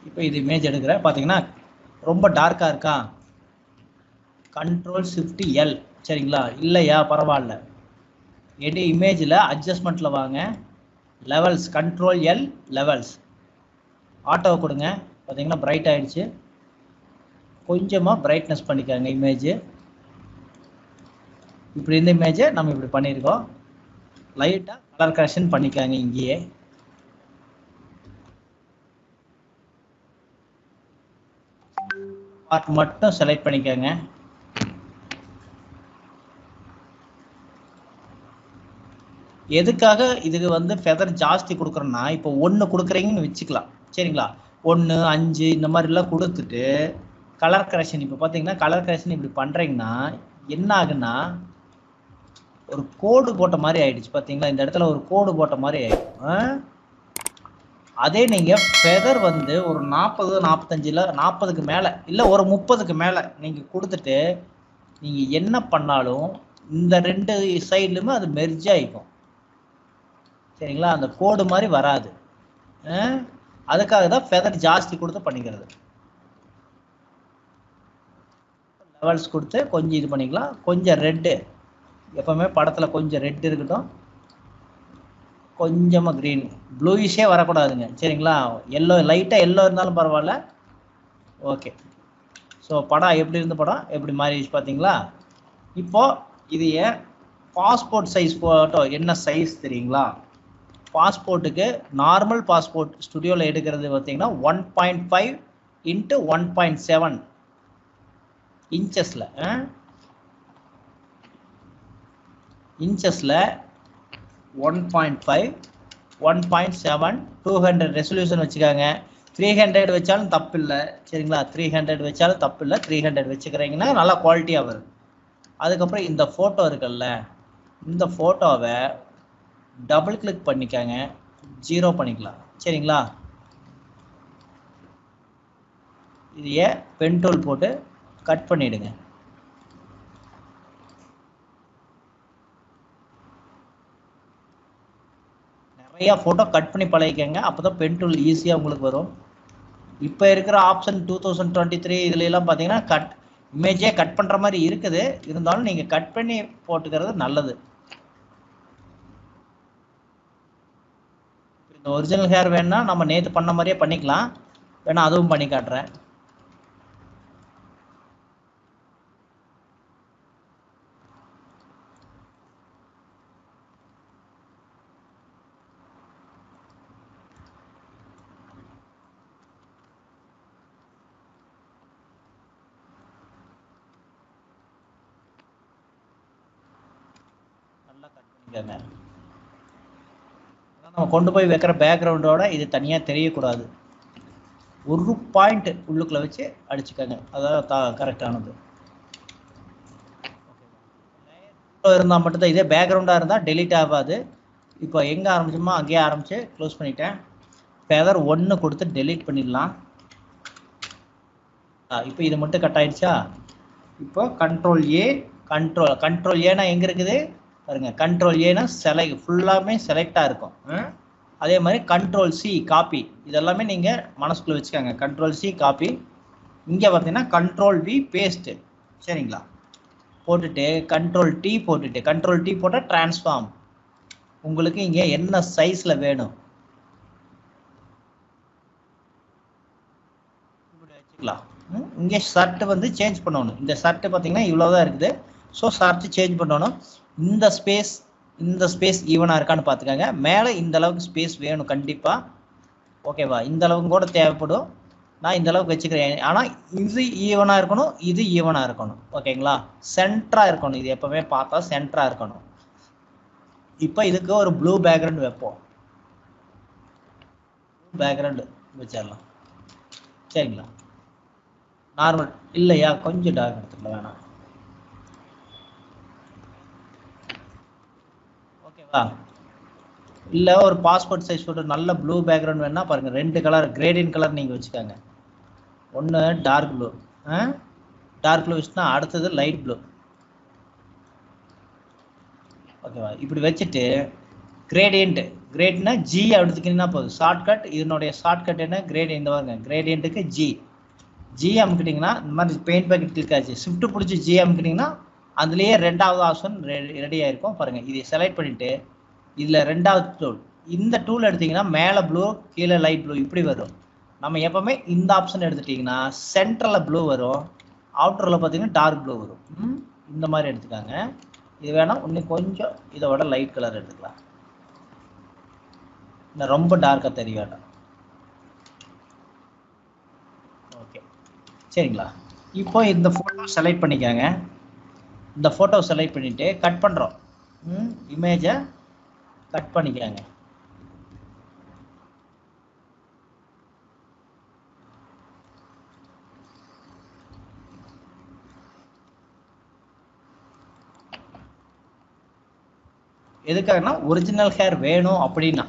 இப்போ இது இமேஜ் எடுக்கிறேன் பார்த்தீங்கன்னா ரொம்ப டார்க்காக இருக்கா கண்ட்ரோல் ஷிஃப்ட் எல் சரிங்களா இல்லையா பரவாயில்ல எடி இமேஜில் அட்ஜஸ்ட்மெண்ட்டில் வாங்க லெவல்ஸ் கண்ட்ரோல் எல் லெவல்ஸ் ஆட்டோவை கொடுங்க பார்த்தீங்கன்னா பிரைட் ஆயிடுச்சு கொஞ்சமாக பிரைட்னஸ் பண்ணிக்கோங்க இமேஜ் இப்படி இந்த இமேஜை நம்ம இப்படி பண்ணியிருக்கோம் லைட்டாக கலர் கரெக்ஷன் பண்ணிக்காங்க இங்கேயே பார்ட் மட்டும் செலக்ட் பண்ணிக்கோங்க எதுக்காக இதுக்கு வந்து ஃபெதர் ஜாஸ்தி கொடுக்குறோன்னா இப்போ ஒன்று கொடுக்குறீங்கன்னு வச்சுக்கலாம் சரிங்களா ஒன்று அஞ்சு இந்த மாதிரிலாம் கொடுத்துட்டு கலர் கரெக்ஷன் இப்போ பார்த்தீங்கன்னா கலர் கரெக்ஷன் இப்படி பண்ணுறீங்கன்னா என்ன ஆகுன்னா ஒரு கோடு போட்ட மாதிரி ஆயிடுச்சு பார்த்தீங்களா இந்த இடத்துல ஒரு கோடு போட்ட மாதிரி ஆயிடும் ஆ? அதே நீங்கள் ஃபெதர் வந்து ஒரு நாற்பது நாற்பத்தஞ்சில் நாற்பதுக்கு மேலே இல்லை ஒரு முப்பதுக்கு மேலே நீங்கள் கொடுத்துட்டு நீங்கள் என்ன பண்ணாலும் இந்த ரெண்டு சைட்லையுமே அது மெர்ஜ் ஆகிக்கும் சரிங்களா அந்த கோடு மாதிரி வராது ஆ? அதுக்காக தான் ஃபெதர் ஜாஸ்தி கொடுத்து பண்ணிக்கிறது லெவல்ஸ் கொடுத்து கொஞ்சம் இது பண்ணிக்கலாம் கொஞ்சம் ரெட்டு எப்பவுமே படத்தில் கொஞ்சம் ரெட் இருக்கட்டும் கொஞ்சமாக க்ரீன் ப்ளூயிஷே வரக்கூடாதுங்க சரிங்களா எல்லோ லைட்டாக எல்லோ இருந்தாலும் பரவாயில்ல ஓகே ஸோ படம் எப்படி இருந்த படம் எப்படி மாறிடுச்சு பார்த்தீங்களா இப்போ இது ஏன் பாஸ்போர்ட் சைஸ் ஃபோட்டோ என்ன சைஸ் தெரியுங்களா பாஸ்போர்ட்டுக்கு நார்மல் பாஸ்போர்ட் ஸ்டுடியோவில் எடுக்கிறது பார்த்தீங்கன்னா one point five into one point seven இன்ச்சஸில் இன்ச்சஸில் one point five one point seven two hundred resolution வச்சுக்காங்க த்ரீ ஹண்ட்ரட் வச்சாலும் தப்பு இல்லை சரிங்களா த்ரீ ஹண்ட்ரட் வச்சாலும் தப்பு இல்லை த்ரீ ஹண்ட்ரட் வச்சுக்கிறீங்கன்னா நல்லா குவாலிட்டியாக வரும் அதுக்கப்புறம் இந்த ஃபோட்டோ இருக்குல்ல இந்த ஃபோட்டோவை டபுள் கிளிக் பண்ணிக்கங்க ஜீரோ பண்ணிக்கலாம் சரிங்களா இதையே பென் டூல் போட்டு கட் பண்ணிடுங்க நிறையா ஃபோட்டோ கட் பண்ணி பழகிக்கங்க அப்போ தான் பென் டூல் ஈஸியாக உங்களுக்கு வரும் இப்போ இருக்கிற option two thousand twenty three இதுலலாம் பார்த்தீங்கன்னா கட் இமேஜே கட் பண்ணுற மாதிரி இருக்குது இருந்தாலும் நீங்கள் கட் பண்ணி போட்டுக்கிறது நல்லது இந்த ஒரிஜினல் ஹேர் வேணும்னா நம்ம நேற்று பண்ண மாதிரியே பண்ணிக்கலாம் வேணா அதுவும் பண்ணி காட்டுறேன் நல்லா கட் பண்ணிக்கோங்க ஆனா நம்ம கொண்டு போய் வைக்கிற பேக்ரவுண்டோட இது தனியாக தெரியக்கூடாது ஒரு பாயிண்ட் உள்ளுக்குள்ள வச்சு அடிச்சுக்கோங்க அதான் கரெக்டானது இருந்தால் மட்டும்தான் இதே பேக்ரவுண்டாக இருந்தால் டெலீட் ஆகாது இப்போ எங்கே ஆரம்பிச்சோமோ அங்கேயே ஆரம்பிச்சு க்ளோஸ் பண்ணிட்டேன் ஃபெதர் ஒன்று கொடுத்து டெலீட் பண்ணிடலாம் இப்போ இது மட்டும் கட் ஆயிடுச்சா இப்போ கண்ட்ரோல் ஏ கண்ட்ரோல் கண்ட்ரோல் ஏனா எங்கே இருக்குது பாருங்க கண்ட்ரோல் ஏனா செலக்ட் ஃபுல்லாமே செலக்டாக இருக்கும் ம்? அதே மாதிரி கண்ட்ரோல் சி காப்பி இதெல்லாமே நீங்கள் மனசுக்குள்ள வச்சுக்கோங்க கண்ட்ரோல் சி காப்பி இங்கே பார்த்தீங்கன்னா கண்ட்ரோல் வி பேஸ்ட்டு சரிங்களா போட்டுட்டு கண்ட்ரோல் டி போட்டுட்டு கண்ட்ரோல் டி போட்டால் ட்ரான்ஸ்ஃபார்ம் உங்களுக்கு இங்கே என்ன சைஸில் வேணும் இப்படி வச்சுக்கலாம் ம், இங்கே ஷர்ட் வந்து சேஞ்ச் பண்ணணும் இந்த ஷர்ட் பார்த்தீங்கன்னா இவ்வளோ தான் இருக்குது ஸோ ஷர்ட் சேஞ்ச் பண்ணணும் இந்த ஸ்பேஸ் இந்த ஸ்பேஸ் ஈவனாக இருக்கான்னு பார்த்துக்கோங்க மேலே இந்த அளவுக்கு ஸ்பேஸ் வேணும் கண்டிப்பாக ஓகேவா இந்த அளவுக்கு கூட தேவைப்படும் நான் இந்த அளவுக்கு வச்சுக்கிறேன் ஆனால் இது ஈவனாக இருக்கணும் இது ஈவனாக இருக்கணும் ஓகேங்களா சென்டராக இருக்கணும் இது எப்போவுமே பார்த்தா சென்டராக இருக்கணும் இப்போ இதுக்கு ஒரு ப்ளூ பேக்ரவுண்ட் வைப்போம் பேக்ரவுண்டு வச்சிடலாம் சரிங்களா நார்மல் இல்லையா கொஞ்சம் டார்க் எடுத்துக்கலாம் வேணாம் ஓகேவா இல்லை ஒரு பாஸ்போர்ட் சைஸ் ஃபோட்டோ நல்ல ப்ளூ பேக்ரவுண்ட் வேணா பாருங்கள் ரெண்டு கலர் கிரேடியன் கலர் நீங்கள் வச்சுக்கோங்க ஒன்று டார்க் ப்ளூ டார்க் ப்ளூ வச்சுனா அடுத்தது லைட் ப்ளூ ஓகேவா இப்படி வச்சுட்டு கிரேடியன்ட் கிரேட்னா ஜி எடுத்துக்கிட்டீங்கன்னா போதும் ஷார்ட்கட் இதனுடைய ஷார்ட்கட் என்ன கிரேட் இந்த பாருங்க கிரேடியன்ட்டுக்கு ஜி ஜி அமுக்கிட்டிங்கன்னா இந்த மாதிரி பெயிண்ட் பேக்கெட் கிளிக் ஆச்சு ஷிஃப்ட் பிடிச்சி ஜி அமுக்கிட்டிங்கன்னா அதுலேயே ரெண்டாவது ஆப்ஷன் ரெடி ஆயிருக்கும் பாருங்க இதை செலக்ட் பண்ணிட்டு இதில் ரெண்டாவது டூல் இந்த டூல் எடுத்தீங்கன்னா மேலே ப்ளூ கீழே லைட் ப்ளூ இப்படி வரும் நம்ம எப்பவுமே இந்த ஆப்ஷன் எடுத்துட்டிங்கன்னா சென்டரில் ப்ளூ வரும் அவுட்டரில் பார்த்தீங்கன்னா டார்க் ப்ளூ வரும் ம், இந்த மாதிரி எடுத்துக்காங்க இது வேணா இன்னும் கொஞ்சம் இதை விட லைட் கலர் எடுத்துக்கலாம் இந்த ரொம்ப டார்க்காக தெரிய வேண்டாம் ஓகே சரிங்களா இப்போ இந்த ஃபோட்டோ செலக்ட் பண்ணிக்கோங்க இந்த ஃபோட்டோ செலக்ட் பண்ணிட்டு கட் பண்ணுறோம் இமேஜை கட் பண்ணிக்கோங்க எதுக்காகனா ஒரிஜினல் ஹேர் வேணும் அப்படின்னா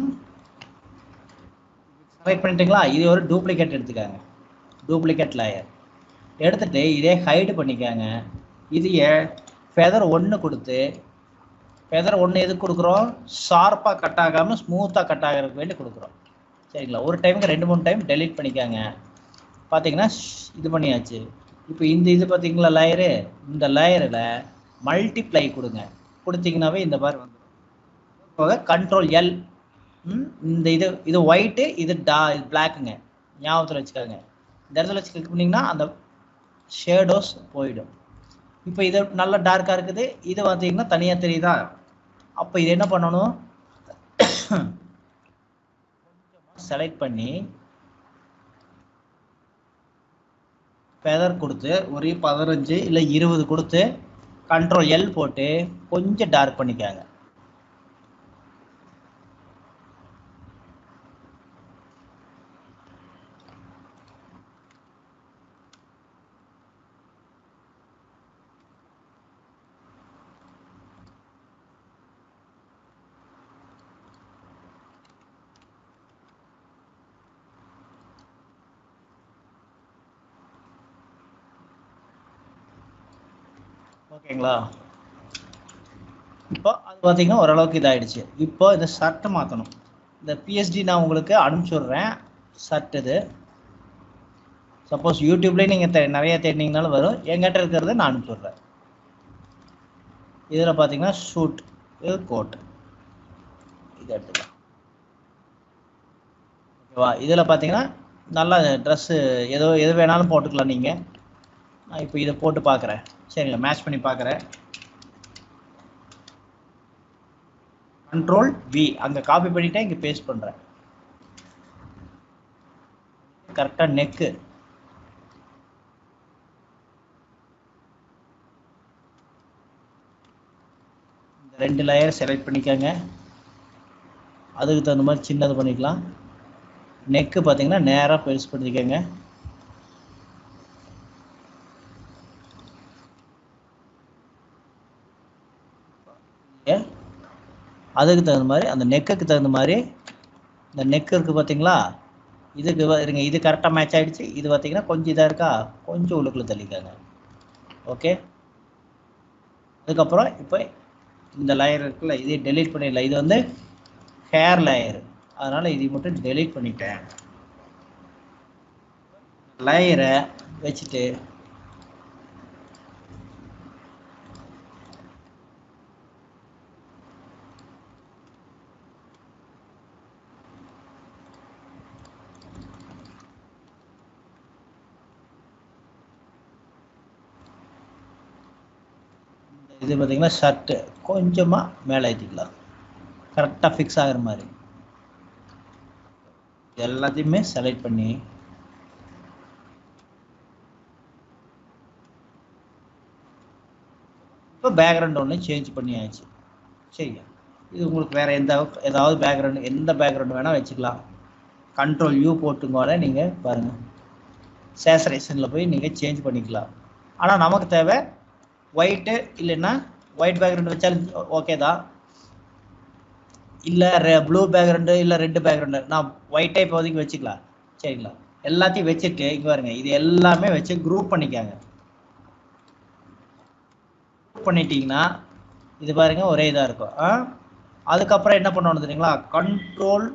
செலக்ட் பண்ணிட்டீங்களா இது ஒரு டூப்ளிகேட் எடுத்துக்காங்க டூப்ளிகேட் லேயர் எடுத்துட்டு இதே ஹைடு பண்ணிக்காங்க இதைய ஃபெதர் ஒன்று கொடுத்து ஃபெதர் ஒன்று எதுக்கு கொடுக்குறோம் ஷார்ப்பாக கட் ஆகாமல் ஸ்மூத்தாக கட் ஆகிறதுக்கு வேண்டி கொடுக்குறோம் சரிங்களா ஒரு டைமுக்கு ரெண்டு மூணு டைம் டெலீட் பண்ணிக்காங்க பார்த்தீங்கன்னா ஷ்- இது பண்ணியாச்சு இப்போ இந்த இது பார்த்தீங்களா லேயரு இந்த லேயரில் மல்டிப்ளை கொடுங்க கொடுத்தீங்கன்னாவே இந்த மாதிரி வந்துடும் போக கண்ட்ரோல் எல் இந்த இது இது ஒயிட்டு இது டா இது பிளாக்குங்க ஞாபகத்தில் வச்சுக்கோங்க இந்த இடத்துல வச்சு கிளிக் பண்ணிங்கன்னா அந்த ஷேடோஸ் போயிடும் இப்போ இது நல்ல டார்க்காக இருக்குது இது பார்த்தீங்கன்னா தனியாக தெரியுதா அப்போ இது என்ன பண்ணணும் செலக்ட் பண்ணி ஃபெதர் கொடுத்து ஒரு பதினஞ்சு இல்லை இருபது கொடுத்து கண்ட்ரோல் எல் போட்டு கொஞ்சம் டார்க் பண்ணிக்காங்க ஓகேங்களா இப்போ அது பார்த்தீங்கன்னா ஓரளவுக்கு இதாயிடுச்சு இப்போ இந்த ஷர்ட்டை மாற்றணும் இந்த பிஎஸ்டி நான் உங்களுக்கு அனுப்பிச்சி விட்றேன் ஷர்ட் இது சப்போஸ் யூடியூப்லேயே நீங்கள் நிறைய தேடினீங்கனாலும் வரும் என்கிட்ட இருக்கிறத நான் அனுப்பிச்சி விட்றேன் இதில் பார்த்தீங்கன்னா ஷூட் இது கோட் இது எடுத்துக்கலாம் ஓகேவா இதில் பார்த்தீங்கன்னா நல்லா ட்ரெஸ்ஸு ஏதோ எது வேணாலும் போட்டுக்கலாம் நீங்கள் நான் இப்போ இதை போட்டு பார்க்குறேன் சரிங்களா மேட்ச் பண்ணி பார்க்குறேன் கண்ட்ரோல் வி அங்கே காப்பி பண்ணிட்டேன் இங்கே பேஸ்ட் பண்ணுறேன் கரெக்டாக நெக்கு இந்த ரெண்டு லேயர் செலக்ட் பண்ணிக்கோங்க அதுக்கு தகுந்த மாதிரி சின்னது பண்ணிக்கலாம் நெக்கு பார்த்தீங்கன்னா நேராக பெருசு பண்ணிக்கோங்க ஏ, அதுக்கு தகுந்த மாதிரி அந்த நெக்குக்கு தகுந்த மாதிரி இந்த நெக் இருக்குது பார்த்தீங்களா இதுக்கு வ- இருங்க இது கரெக்டாக மேட்ச் ஆயிடுச்சு இது பார்த்தீங்கன்னா கொஞ்சம் இதாக இருக்கா கொஞ்சம் உள்ளுக்குள்ள தள்ளிக்காங்க ஓகே அதுக்கப்புறம் இப்போ இந்த லேயர் இருக்குல்ல இதை டெலீட் பண்ணிடலாம் இது வந்து ஹேர் லேயர் அதனால் இதை மட்டும் டெலீட் பண்ணிட்டேன் லேயரை வச்சுட்டு இது பார்த்தீங்கன்னா ஷர்ட்டு கொஞ்சமாக மேலே ஏற்றிக்கலாம் கரெக்டாக ஃபிக்ஸ் ஆகிற மாதிரி இது எல்லாத்தையுமே செலக்ட் பண்ணி இப்போ பேக்ரவுண்ட் ஒன்று சேஞ்ச் பண்ணியாச்சு சரிங்க இது உங்களுக்கு வேறு எந்த ஏதாவது பேக்ரவுண்ட் எந்த பேக்ரவுண்ட் வேணால் வச்சுக்கலாம் கண்ட்ரோல் யூ போட்டுங்கோட நீங்கள் பாருங்கள் சேசரேஷனில் போய் நீங்கள் சேஞ்ச் பண்ணிக்கலாம் ஆனால் நமக்கு தேவை ஒயிட்டு இல்லைன்னா ஒயிட் பேக்ரவுண்ட் வச்சாலும் ஓகே தான் இல்லை ரெ ப்ளூ பேக்ரவுண்டு இல்லை ரெட்டு பேக்ரவுண்டு நான் ஒயிட்டே இப்போதைக்கு வச்சுக்கலாம் சரிங்களா எல்லாத்தையும் வச்சுட்டு இங்கே பாருங்க இது எல்லாமே வச்சு குரூப் பண்ணிக்காங்க குரூப் பண்ணிட்டீங்கன்னா இது பாருங்க ஒரே இதாக இருக்கும் ஆ அதுக்கப்புறம் என்ன பண்ணணும் தெரியுங்களா கண்ட்ரோல்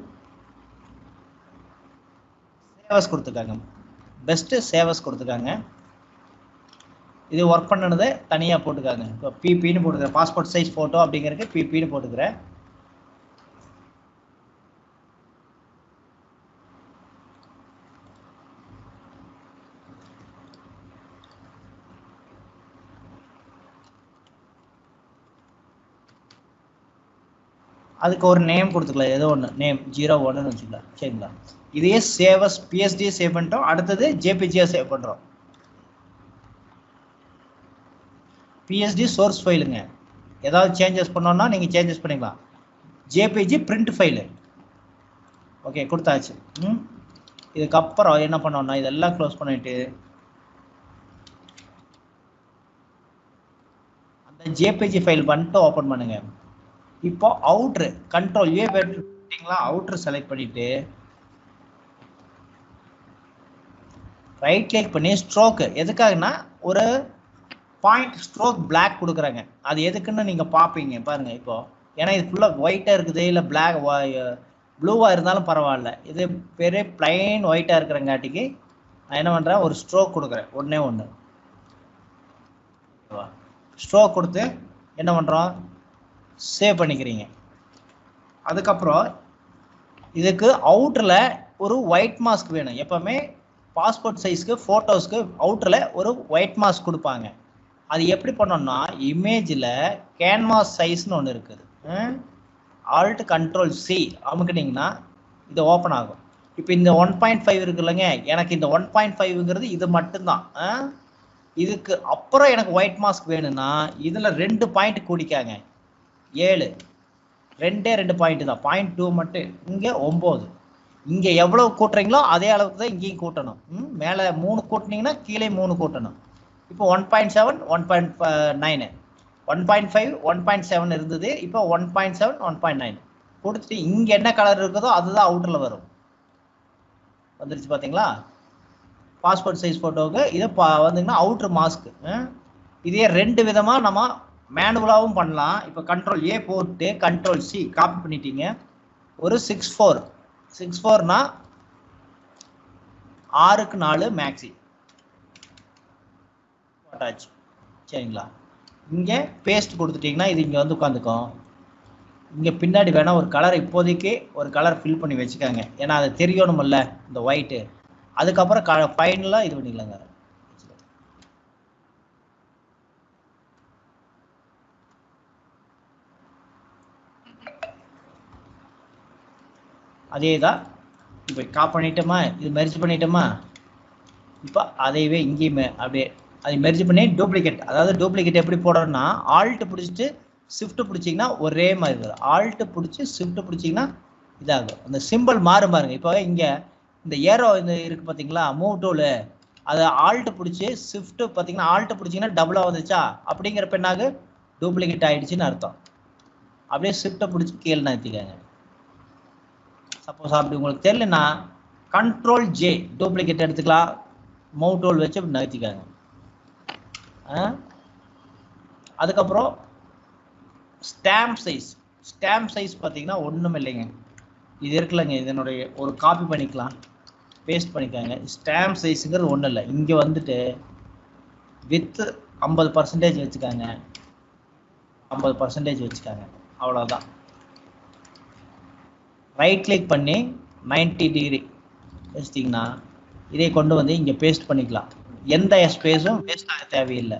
சேவஸ் கொடுத்துருக்காங்க பெஸ்ட் சேவஸ் கொடுத்துருக்காங்க இது ஒர்க் பண்ணனதை தனியாக போட்டுக்காங்க இப்போ பிபின்னு போட்டுக்கிறேன் பாஸ்போர்ட் சைஸ் ஃபோட்டோ அப்படிங்கிறதுக்கு பிபின்னு போட்டுக்கிறேன் அதுக்கு ஒரு நேம் கொடுத்துக்கலாம் ஏதோ ஒன்று நேம் ஜீரோ ஒன்றுன்னு வச்சுக்கலாம் சரிங்களா இதையே சேவஸ் பிஎஸ்டியை சேவ் பண்ணிட்டோம் அடுத்தது ஜேபிஜியை சேவ் பண்ணுறோம் பிஎஸ்டி சோர்ஸ் ஃபைலுங்க ஏதாவது சேஞ்சஸ் பண்ணோன்னா நீங்கள் சேஞ்சஸ் பண்ணிக்கலாம் ஜேபிஜி பிரிண்ட் ஃபைலு ஓகே கொடுத்தாச்சு ம் இதுக்கப்புறம் என்ன பண்ணோம்னா இதெல்லாம் க்ளோஸ் பண்ணிட்டு அந்த ஜேபிஜி ஃபைல் பண்ணிட்டு ஓப்பன் பண்ணுங்க இப்போ அவுட்ரு கண்ட்ரோல் ஏ பண்ணிட்டீங்களா அவுட்ரு செலக்ட் பண்ணிட்டு ரைட் கிளிக் பண்ணி ஸ்ட்ரோக்கு எதுக்காகனா ஒரு பாயிண்ட் ஸ்ட்ரோக் பிளாக் கொடுக்குறாங்க அது எதுக்குன்னு நீங்கள் பார்ப்பீங்க பாருங்க இப்போ ஏன்னா இது ஃபுல்லாக ஒயிட்டாக இருக்குது இல்லை பிளாக் ப்ளூவாக இருந்தாலும் பரவாயில்ல இது பெரிய பிளைன் ஒயிட்டாக இருக்கிறங்காட்டிக்கு நான் என்ன பண்ணுறேன் ஒரு ஸ்ட்ரோக் கொடுக்குறேன் ஒன்றே ஒன்று ஸ்ட்ரோக் கொடுத்து என்ன பண்ணுறோம் சேவ் பண்ணிக்கிறீங்க அதுக்கப்புறம் இதுக்கு அவுட்டரில் ஒரு ஒயிட் மாஸ்க் வேணும் எப்போவுமே பாஸ்போர்ட் சைஸ்க்கு ஃபோட்டோஸ்க்கு அவுட்டரில் ஒரு ஒயிட் மாஸ்க் கொடுப்பாங்க அது எப்படி பண்ணோம்னா இமேஜில் கேன்வாஸ் சைஸ்னு ஒன்று இருக்குது ஆல்ட் கண்ட்ரோல் சி அமுக்கினீங்கன்னா இது ஓப்பன் ஆகும் இப்போ இந்த ஒன் பாயிண்ட் ஃபைவ் இருக்குல்லங்க எனக்கு இந்த ஒன் பாயிண்ட் ஃபைவ்ங்கிறது இது மட்டும்தான் ஆ? இதுக்கு அப்புறம் எனக்கு ஒயிட் மாஸ்க் வேணும்னா இதில் ரெண்டு பாயிண்ட் கூடிக்காங்க ஏழு ரெண்டே ரெண்டு பாயிண்ட் தான் பாயிண்ட் டூ மட்டும் இங்கே ஒம்பது இங்கே எவ்வளவு கூட்டுறீங்களோ அதே அளவுக்கு தான் இங்கேயும் கூட்டணும் ம் மேலே மூணு கூட்டினீங்கன்னா கீழே மூணு கூட்டணும் இப்போ one point seven one point nine one point five one point seven இருந்தது இப்போ one point seven one point nine கொடுத்துட்டு இங்கே என்ன கலர் இருக்குதோ அதுதான் அவுட்டரில் வரும் வந்துருச்சு பார்த்தீங்களா பாஸ்போர்ட் சைஸ் ஃபோட்டோவுக்கு இது பா வந்தீங்கன்னா அவுட்ரு மாஸ்க்கு இதே ரெண்டு விதமாக நம்ம மேனுவலாகவும் பண்ணலாம் இப்போ கண்ட்ரோல் ஏ போட்டு கண்ட்ரோல் சி காப்பி பண்ணிட்டீங்க ஒரு சிக்ஸ் ஃபோர் சிக்ஸ் ஃபோர்னா ஆறுக்கு நாலு மேக்ஸி போட்டாச்சு சரிங்களா இங்கே பேஸ்ட் கொடுத்துட்டிங்கன்னா இது இங்கே வந்து உட்காந்துக்கும் இங்கே பின்னாடி வேணால் ஒரு கலர் இப்போதைக்கு ஒரு கலர் ஃபில் பண்ணி வச்சுக்கோங்க ஏன்னா அது தெரியணுமில்ல இந்த ஒயிட்டு அதுக்கப்புறம் க ஃபைனலாக இது பண்ணிக்கலாங்க அதே தான் இப்போ காப் பண்ணிட்டோமா இது மெர்ஜ் பண்ணிட்டோமா இப்போ அதையவே இங்கேயுமே அப்படியே அதை மெர்ஜ் பண்ணி டூப்ளிகேட் அதாவது டூப்ளிகேட் எப்படி போடணும்னா ஆல்ட் பிடிச்சிட்டு ஷிஃப்ட் பிடிச்சிங்கன்னா ஒரே மாதிரி வரும் ஆல்ட் பிடிச்சி ஷிஃப்ட் பிடிச்சிங்கன்னா இதாகும் அந்த சிம்பிள் மாறும் பாருங்க இப்போ இங்கே இந்த ஏரோ இந்த இருக்கு பார்த்தீங்களா மூவ் டூலு அதை ஆல்ட் பிடிச்சி ஷிஃப்ட் பார்த்தீங்கன்னா ஆல்ட் பிடிச்சிங்கன்னா டபுளாக வந்துச்சா அப்படிங்கிறப்ப என்னாகு டூப்ளிகேட் ஆயிடுச்சுன்னு அர்த்தம் அப்படியே ஷிஃப்ட்டை பிடிச்சி கீழே நகர்த்திக்கங்க சப்போஸ் அப்படி உங்களுக்கு தெரியலனா கண்ட்ரோல் ஜே டூப்ளிகேட் எடுத்துக்கலாம் மவுட் டோல் வச்சு அப்படி நகர்த்திக்காங்க ஆ? அதுக்கப்புறம் ஸ்டாம்ப் சைஸ் ஸ்டாம்ப் சைஸ் பார்த்தீங்கன்னா ஒன்றும் இல்லைங்க இது இருக்குல்லங்க இதனுடைய ஒரு காப்பி பண்ணிக்கலாம் பேஸ்ட் பண்ணிக்காங்க ஸ்டாம்ப் சைஸுங்கிறது ஒன்றும் இல்லை இங்கே வந்துட்டு வித்து ஐம்பது பர்சன்டேஜ் வச்சுக்காங்க ஐம்பது பர்சன்டேஜ் வச்சுக்காங்க அவ்வளோதான் ரைட் கிளிக் பண்ணி 90 டிகிரி வச்சிட்டிங்கன்னா இதை கொண்டு வந்து இங்கே பேஸ்ட் பண்ணிக்கலாம் எந்த ஸ்பேஸும் வேஸ்ட் ஆக தேவையில்லை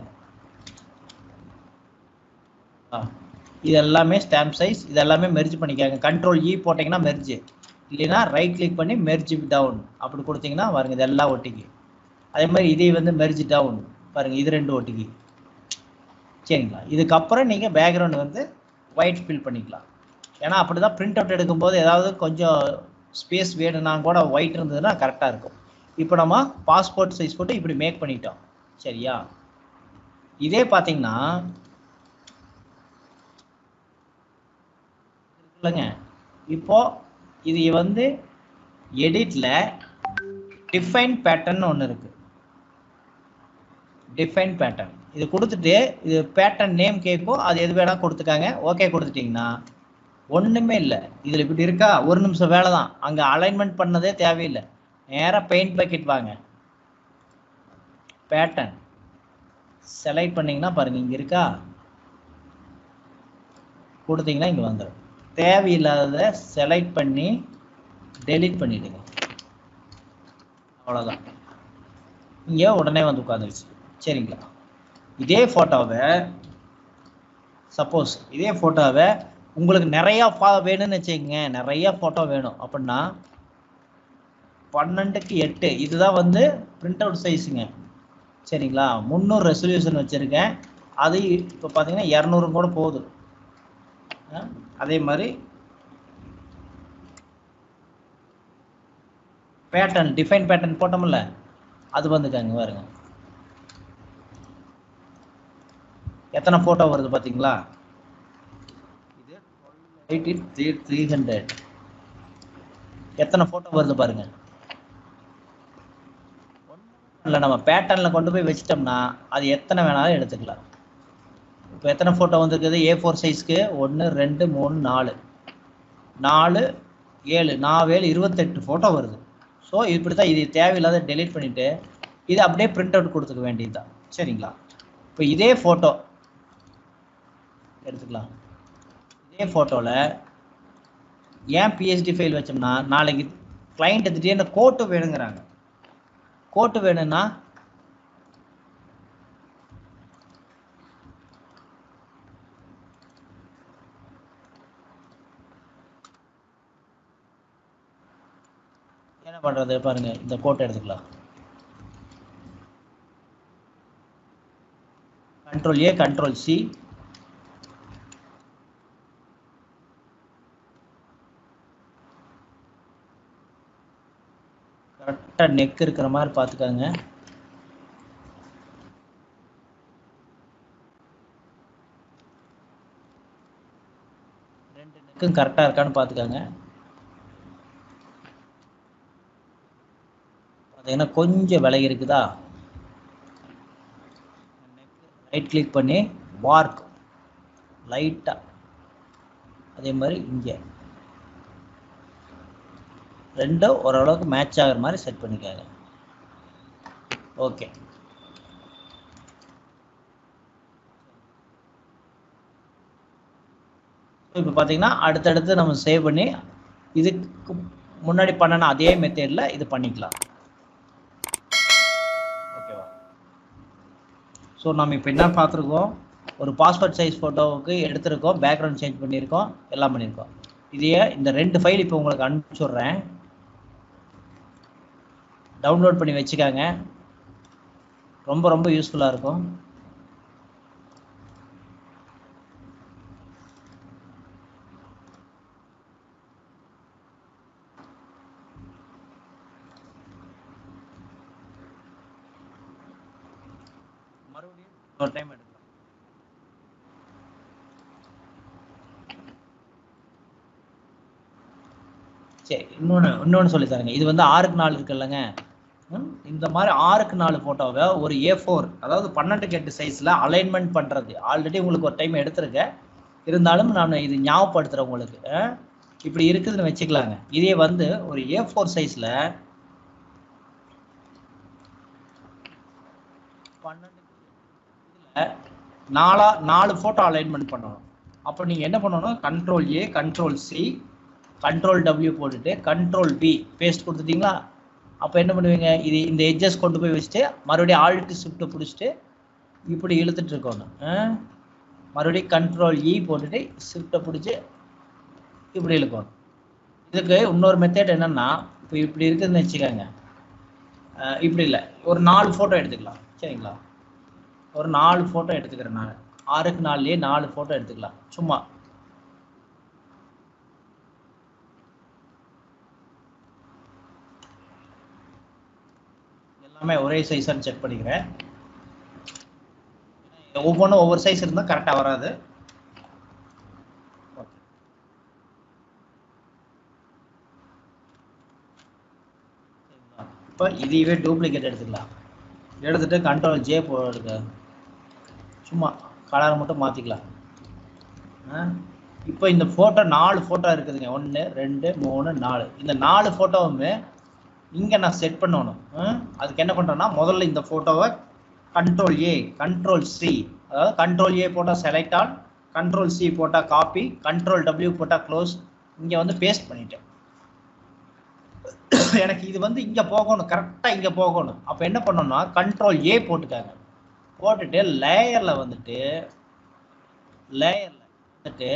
ஆ இது எல்லாமே ஸ்டாம்ப் சைஸ் இது எல்லாமே மெர்ஜ் பண்ணிக்காங்க கண்ட்ரோல் இ போட்டிங்கன்னா மெர்ஜ் இல்லைன்னா ரைட் கிளிக் பண்ணி மெர்ஜ் டவுன் அப்படி கொடுத்தீங்கன்னா பாருங்க இது எல்லாம் ஒட்டிக்கு அதே மாதிரி இதே வந்து மெர்ஜ் டவுன் பாருங்க இது ரெண்டு ஒட்டிக்கு சரிங்களா இதுக்கப்புறம் நீங்கள் பேக்ரவுண்ட் வந்து ஒயிட் ஃபில் பண்ணிக்கலாம் ஏன்னா அப்படி தான் பிரிண்ட் அவுட் எடுக்கும்போது ஏதாவது கொஞ்சம் ஸ்பேஸ் வேணும்னா கூட ஒயிட் இருந்ததுன்னா கரெக்டாக இருக்கும் இப்போ நம்ம பாஸ்போர்ட் சைஸ் போட்டு இப்படி மேக் பண்ணிட்டோம் சரியா இதே பார்த்தீங்கன்னா இல்லைங்க இப்போ இது வந்து எடிட்ல டிஃபைன் பேட்டர்ன் ஒன்று இருக்கு டிஃபைன் பேட்டர்ன் இது கொடுத்துட்டு இது பேட்டர்ன் நேம் கேட்கும் அது எது வேணா கொடுத்துக்காங்க ஓகே கொடுத்துட்டீங்கன்னா ஒண்ணுமே இல்லை இதுல இப்படி இருக்கா ஒரு நிமிஷம் வேலை தான் அங்க அலைன்மெண்ட் பண்ணதே தேவையில்லை நேரா பெயிண்ட் பக்கெட் வாங்க பேட்டர்ன் செலக்ட் பண்ணீங்கன்னா பாருங்க இங்க இருக்கா கொடுத்தீங்கன்னா இங்க வந்துடும் தேவையில்லாததை செலக்ட் பண்ணி டெலீட் பண்ணிடுங்க அவ்வளோதான் இங்கே உடனே வந்து உட்காந்துருச்சு சரிங்களா இதே ஃபோட்டோவை சப்போஸ் இதே ஃபோட்டோவை உங்களுக்கு நிறையா ஃபா வேணும்னு வச்சுக்கோங்க நிறைய ஃபோட்டோ வேணும் அப்படின்னா பன்னெண்டுக்கு எட்டு இதுதான் வந்து பிரிண்ட் அவுட் சைஸுங்க சரிங்களா முந்நூறு ரெசல்யூஷன் வச்சுருக்கேன் அது இப்போ பார்த்தீங்கன்னா இரநூறு கூட போகுது ஆ, அதே மாதிரி பேட்டர்ன் டிஃபைன் பேட்டர்ன் போட்டோம்ல அது வந்துக்காங்க பாருங்க எத்தனை ஃபோட்டோ வருது பார்த்தீங்களா இது எயிட்டி த்ரீ த்ரீ ஹண்ட்ரட் எத்தனை ஃபோட்டோ வருது பாருங்க இல்லை நம்ம பேட்டர்னில் கொண்டு போய் வச்சிட்டோம்னா அது எத்தனை வேணாலும் எடுத்துக்கலாம் இப்போ எத்தனை ஃபோட்டோ வந்திருக்குது ஏ ஃபோர் சைஸ்க்கு ஒன்று ரெண்டு மூணு நாலு நாலு ஏழு நாவேழு இருபத்தெட்டு ஃபோட்டோ வருது ஸோ இப்படி தான் இது தேவையில்லாத டெலீட் பண்ணிவிட்டு இது அப்படியே பிரிண்ட் அவுட் கொடுத்துக்க வேண்டியது தான் சரிங்களா இப்போ இதே ஃபோட்டோ எடுத்துக்கலாம் இதே ஃபோட்டோவில் ஏன் பிஎஸ்டி ஃபைல் வச்சோம்னா நாளைக்கு கிளைண்ட் திடீர்னு கோட்டு வேணுங்கிறாங்க கோட்டு வேணும்னா என்ன பண்றது பாருங்க இந்த கோட்டை எடுத்துக்கலாம் கண்ட்ரோல் ஏ கண்ட்ரோல் சி கரெக்டாக நெக் இருக்கிற மாதிரி பார்த்துக்கோங்க ரெண்டு நெக்கும் கரெக்டாக இருக்கான்னு பார்த்துக்கோங்க பார்த்தீங்கன்னா கொஞ்சம் விலகி இருக்குதா ரைட் கிளிக் பண்ணி வார்க் லைட்டாக அதே மாதிரி இங்கே ரெண்டும் ஓரளவுக்கு மேட்ச் ஆகிற மாதிரி செட் பண்ணிக்காங்க ஓகே இப்போ பார்த்தீங்கன்னா அடுத்தடுத்து நம்ம சேவ் பண்ணி இதுக்கு முன்னாடி பண்ணன அதே மெத்தேடில் இது பண்ணிக்கலாம் ஓகேவா ஸோ நம்ம இப்போ என்ன பார்த்துருக்கோம் ஒரு பாஸ்போர்ட் சைஸ் ஃபோட்டோவுக்கு எடுத்திருக்கோம் பேக்ரவுண்ட் சேஞ்ச் பண்ணியிருக்கோம் எல்லாம் பண்ணியிருக்கோம் இதையே இந்த ரெண்டு ஃபைல் இப்போ உங்களுக்கு அனுப்பிச்சுட்றேன் டவுன்லோட் பண்ணி வச்சுக்காங்க ரொம்ப ரொம்ப யூஸ்ஃபுல்லாக இருக்கும் மறுபடியும் ஒரு டைம் எடுக்கலாம் சரி இன்னொன்று இன்னொன்று சொல்லி தரேங்க இது வந்து ஆறுக்கு நாலு இருக்குல்லங்க ம், இந்த மாதிரி ஆறுக்கு நாலு ஃபோட்டோவை ஒரு ஏ ஃபோர் அதாவது பன்னெண்டுக்கு எட்டு சைஸில் அலைன்மெண்ட் பண்ணுறது ஆல்ரெடி உங்களுக்கு ஒரு டைம் எடுத்திருக்கேன் இருந்தாலும் நான் இது ஞாபகப்படுத்துகிறேன் உங்களுக்கு ஆ? இப்படி இருக்குதுன்னு வச்சுக்கலாங்க இதே வந்து ஒரு ஏ ஃபோர் சைஸில் பன்னெண்டு இதில் நாலா நாலு ஃபோட்டோ அலைன்மெண்ட் பண்ணணும் அப்போ நீங்கள் என்ன பண்ணணும் control A control C control W போட்டுட்டு கண்ட்ரோல் பி பேஸ்ட் கொடுத்துட்டீங்களா அப்போ என்ன பண்ணுவீங்க இது இந்த எட்ஜஸ் கொண்டு போய் வச்சுட்டு மறுபடியும் ஆல்ட் ஷிஃப்ட்டை பிடிச்சிட்டு இப்படி இழுத்துட்டு இருக்கணும் ஆ? மறுபடியும் கண்ட்ரோல் இ போட்டுட்டு ஷிஃப்ட்டை பிடிச்சி இப்படி இழுக்கணும் இதுக்கு இன்னொரு மெத்தட் என்னன்னா இப்போ இப்படி இருக்குதுன்னு வச்சுக்கோங்க அஹ் இப்படி இல்லை ஒரு நாலு ஃபோட்டோ எடுத்துக்கலாம் சரிங்களா ஒரு நாலு ஃபோட்டோ எடுத்துக்கிறேன் நான் ஆறுக்கு நாலுலேயே நாலு ஃபோட்டோ எடுத்துக்கலாம் சும்மா எல்லாமே ஒரே சைஸான்னு செக் பண்ணிக்கிறேன் ஒவ்வொன்றும் ஒவ்வொரு சைஸ் இருந்தால் கரெக்டாக வராது Okay. சரிங்களா? இப்போ இதையவே டூப்ளிகேட் எடுத்துக்கலாம் எடுத்துட்டு கண்ட்ரோல் ஜே போடுங்க சும்மா கலரை மட்டும் மாற்றிக்கலாம் இப்போ இந்த ஃபோட்டோ நாலு ஃபோட்டோ இருக்குதுங்க ஒன்று ரெண்டு மூணு நாலு இந்த நாலு ஃபோட்டோவுமே இங்கே நான் செட் பண்ணணும் ஆ? அதுக்கு என்ன பண்ணுறேன்னா முதல்ல இந்த ஃபோட்டோவை கண்ட்ரோல் ஏ கண்ட்ரோல் சி அதாவது கண்ட்ரோல் ஏ போட்டால் செலக்ட் ஆல் கண்ட்ரோல் சி போட்டால் காப்பி கண்ட்ரோல் டபிள்யூ போட்டால் க்ளோஸ் இங்கே வந்து பேஸ்ட் பண்ணிட்டேன் எனக்கு இது வந்து இங்கே போகணும் கரெக்டாக இங்கே போகணும் அப்போ என்ன பண்ணணும்னா கண்ட்ரோல் ஏ போட்டுக்காங்க போட்டுட்டு லேயரில் வந்துட்டு லேயரில் வந்துட்டு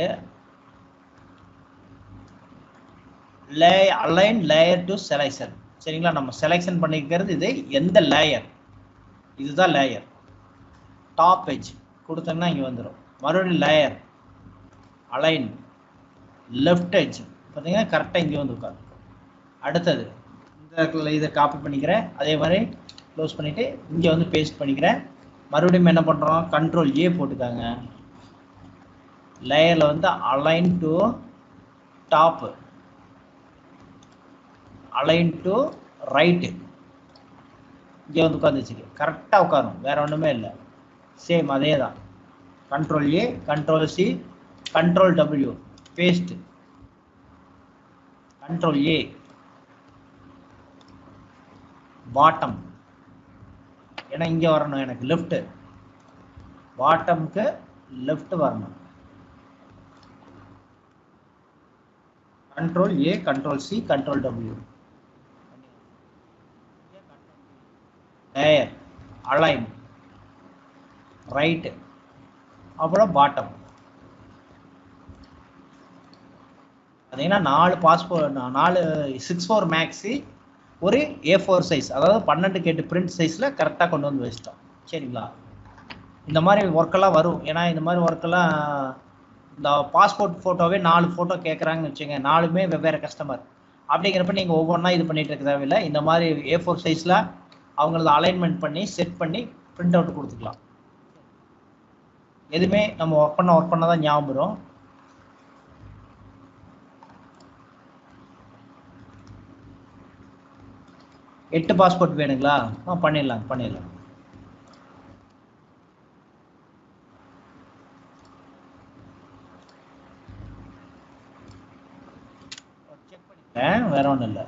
லே அலைன் லேயர் டு செலெக்ஷன் சரிங்களா நம்ம செலெக்ஷன் பண்ணிக்கிறது இது எந்த லேயர் இதுதான் லேயர் டாப் எஜ் கொடுத்தோம்னா இங்கே வந்துடும் மறுபடியும் லேயர் அலைன் லெஃப்ட் எஜ் பார்த்தீங்கன்னா கரெக்டாக இங்கே வந்து உட்காந்து அடுத்தது இந்த இடத்துல இதை காப்பி பண்ணிக்கிறேன் அதே மாதிரி க்ளோஸ் பண்ணிவிட்டு இங்கே வந்து பேஸ்ட் பண்ணிக்கிறேன் மறுபடியும் என்ன பண்ணுறோம் கண்ட்ரோல் ஏ போட்டுக்காங்க லேயரில் வந்து align to top align to right இங்கே வந்து உட்காந்து வச்சுக்க கரெக்டாக உட்காரும் வேற ஒன்றுமே இல்லை சேம் அதே தான் control A control C control W paste control A bottom ஏன்னா இங்கே வரணும் எனக்கு லெஃப்ட் பாட்டம்க்கு லெஃப்ட் வரணும் control A control C control W layer align right அப்புறம் பாட்டம் பார்த்தீங்கன்னா நாலு பாஸ்போர்ட் நாலு சிக்ஸ் ஃபோர் மேக்ஸு ஒரு ஏ ஃபோர் சைஸ் அதாவது பன்னெண்டு கேட்டு பிரிண்ட் சைஸில் கரெக்டாக கொண்டு வந்து வச்சிட்டோம் சரிங்களா இந்த மாதிரி ஒர்க்கெல்லாம் வரும் ஏன்னா இந்த மாதிரி ஒர்க்கெல்லாம் இந்த பாஸ்போர்ட் ஃபோட்டோவே நாலு ஃபோட்டோ கேட்குறாங்கன்னு வச்சுங்க நாலுமே வெவ்வேறு கஸ்டமர் அப்படிங்கிறப்ப நீங்கள் ஒவ்வொன்றா இது பண்ணிட்டு இருக்க தேவையில்லை இந்த மாதிரி ஏ ஃபோர் சைஸில் அவங்களது அலைன்மெண்ட் பண்ணி செட் பண்ணி பிரிண்ட் அவுட் கொடுத்துக்கலாம் எதுவுமே நம்ம ஒர்க் பண்ண ஒர்க் பண்ண தான் ஞாபகம் வரும் எட்டு பாஸ்போர்ட் வேணுங்களா ஆ பண்ணிடலாம் பண்ணிடலாம் செக் பண்ணிக்கிறேன் வேற ஒன்றும் இல்லை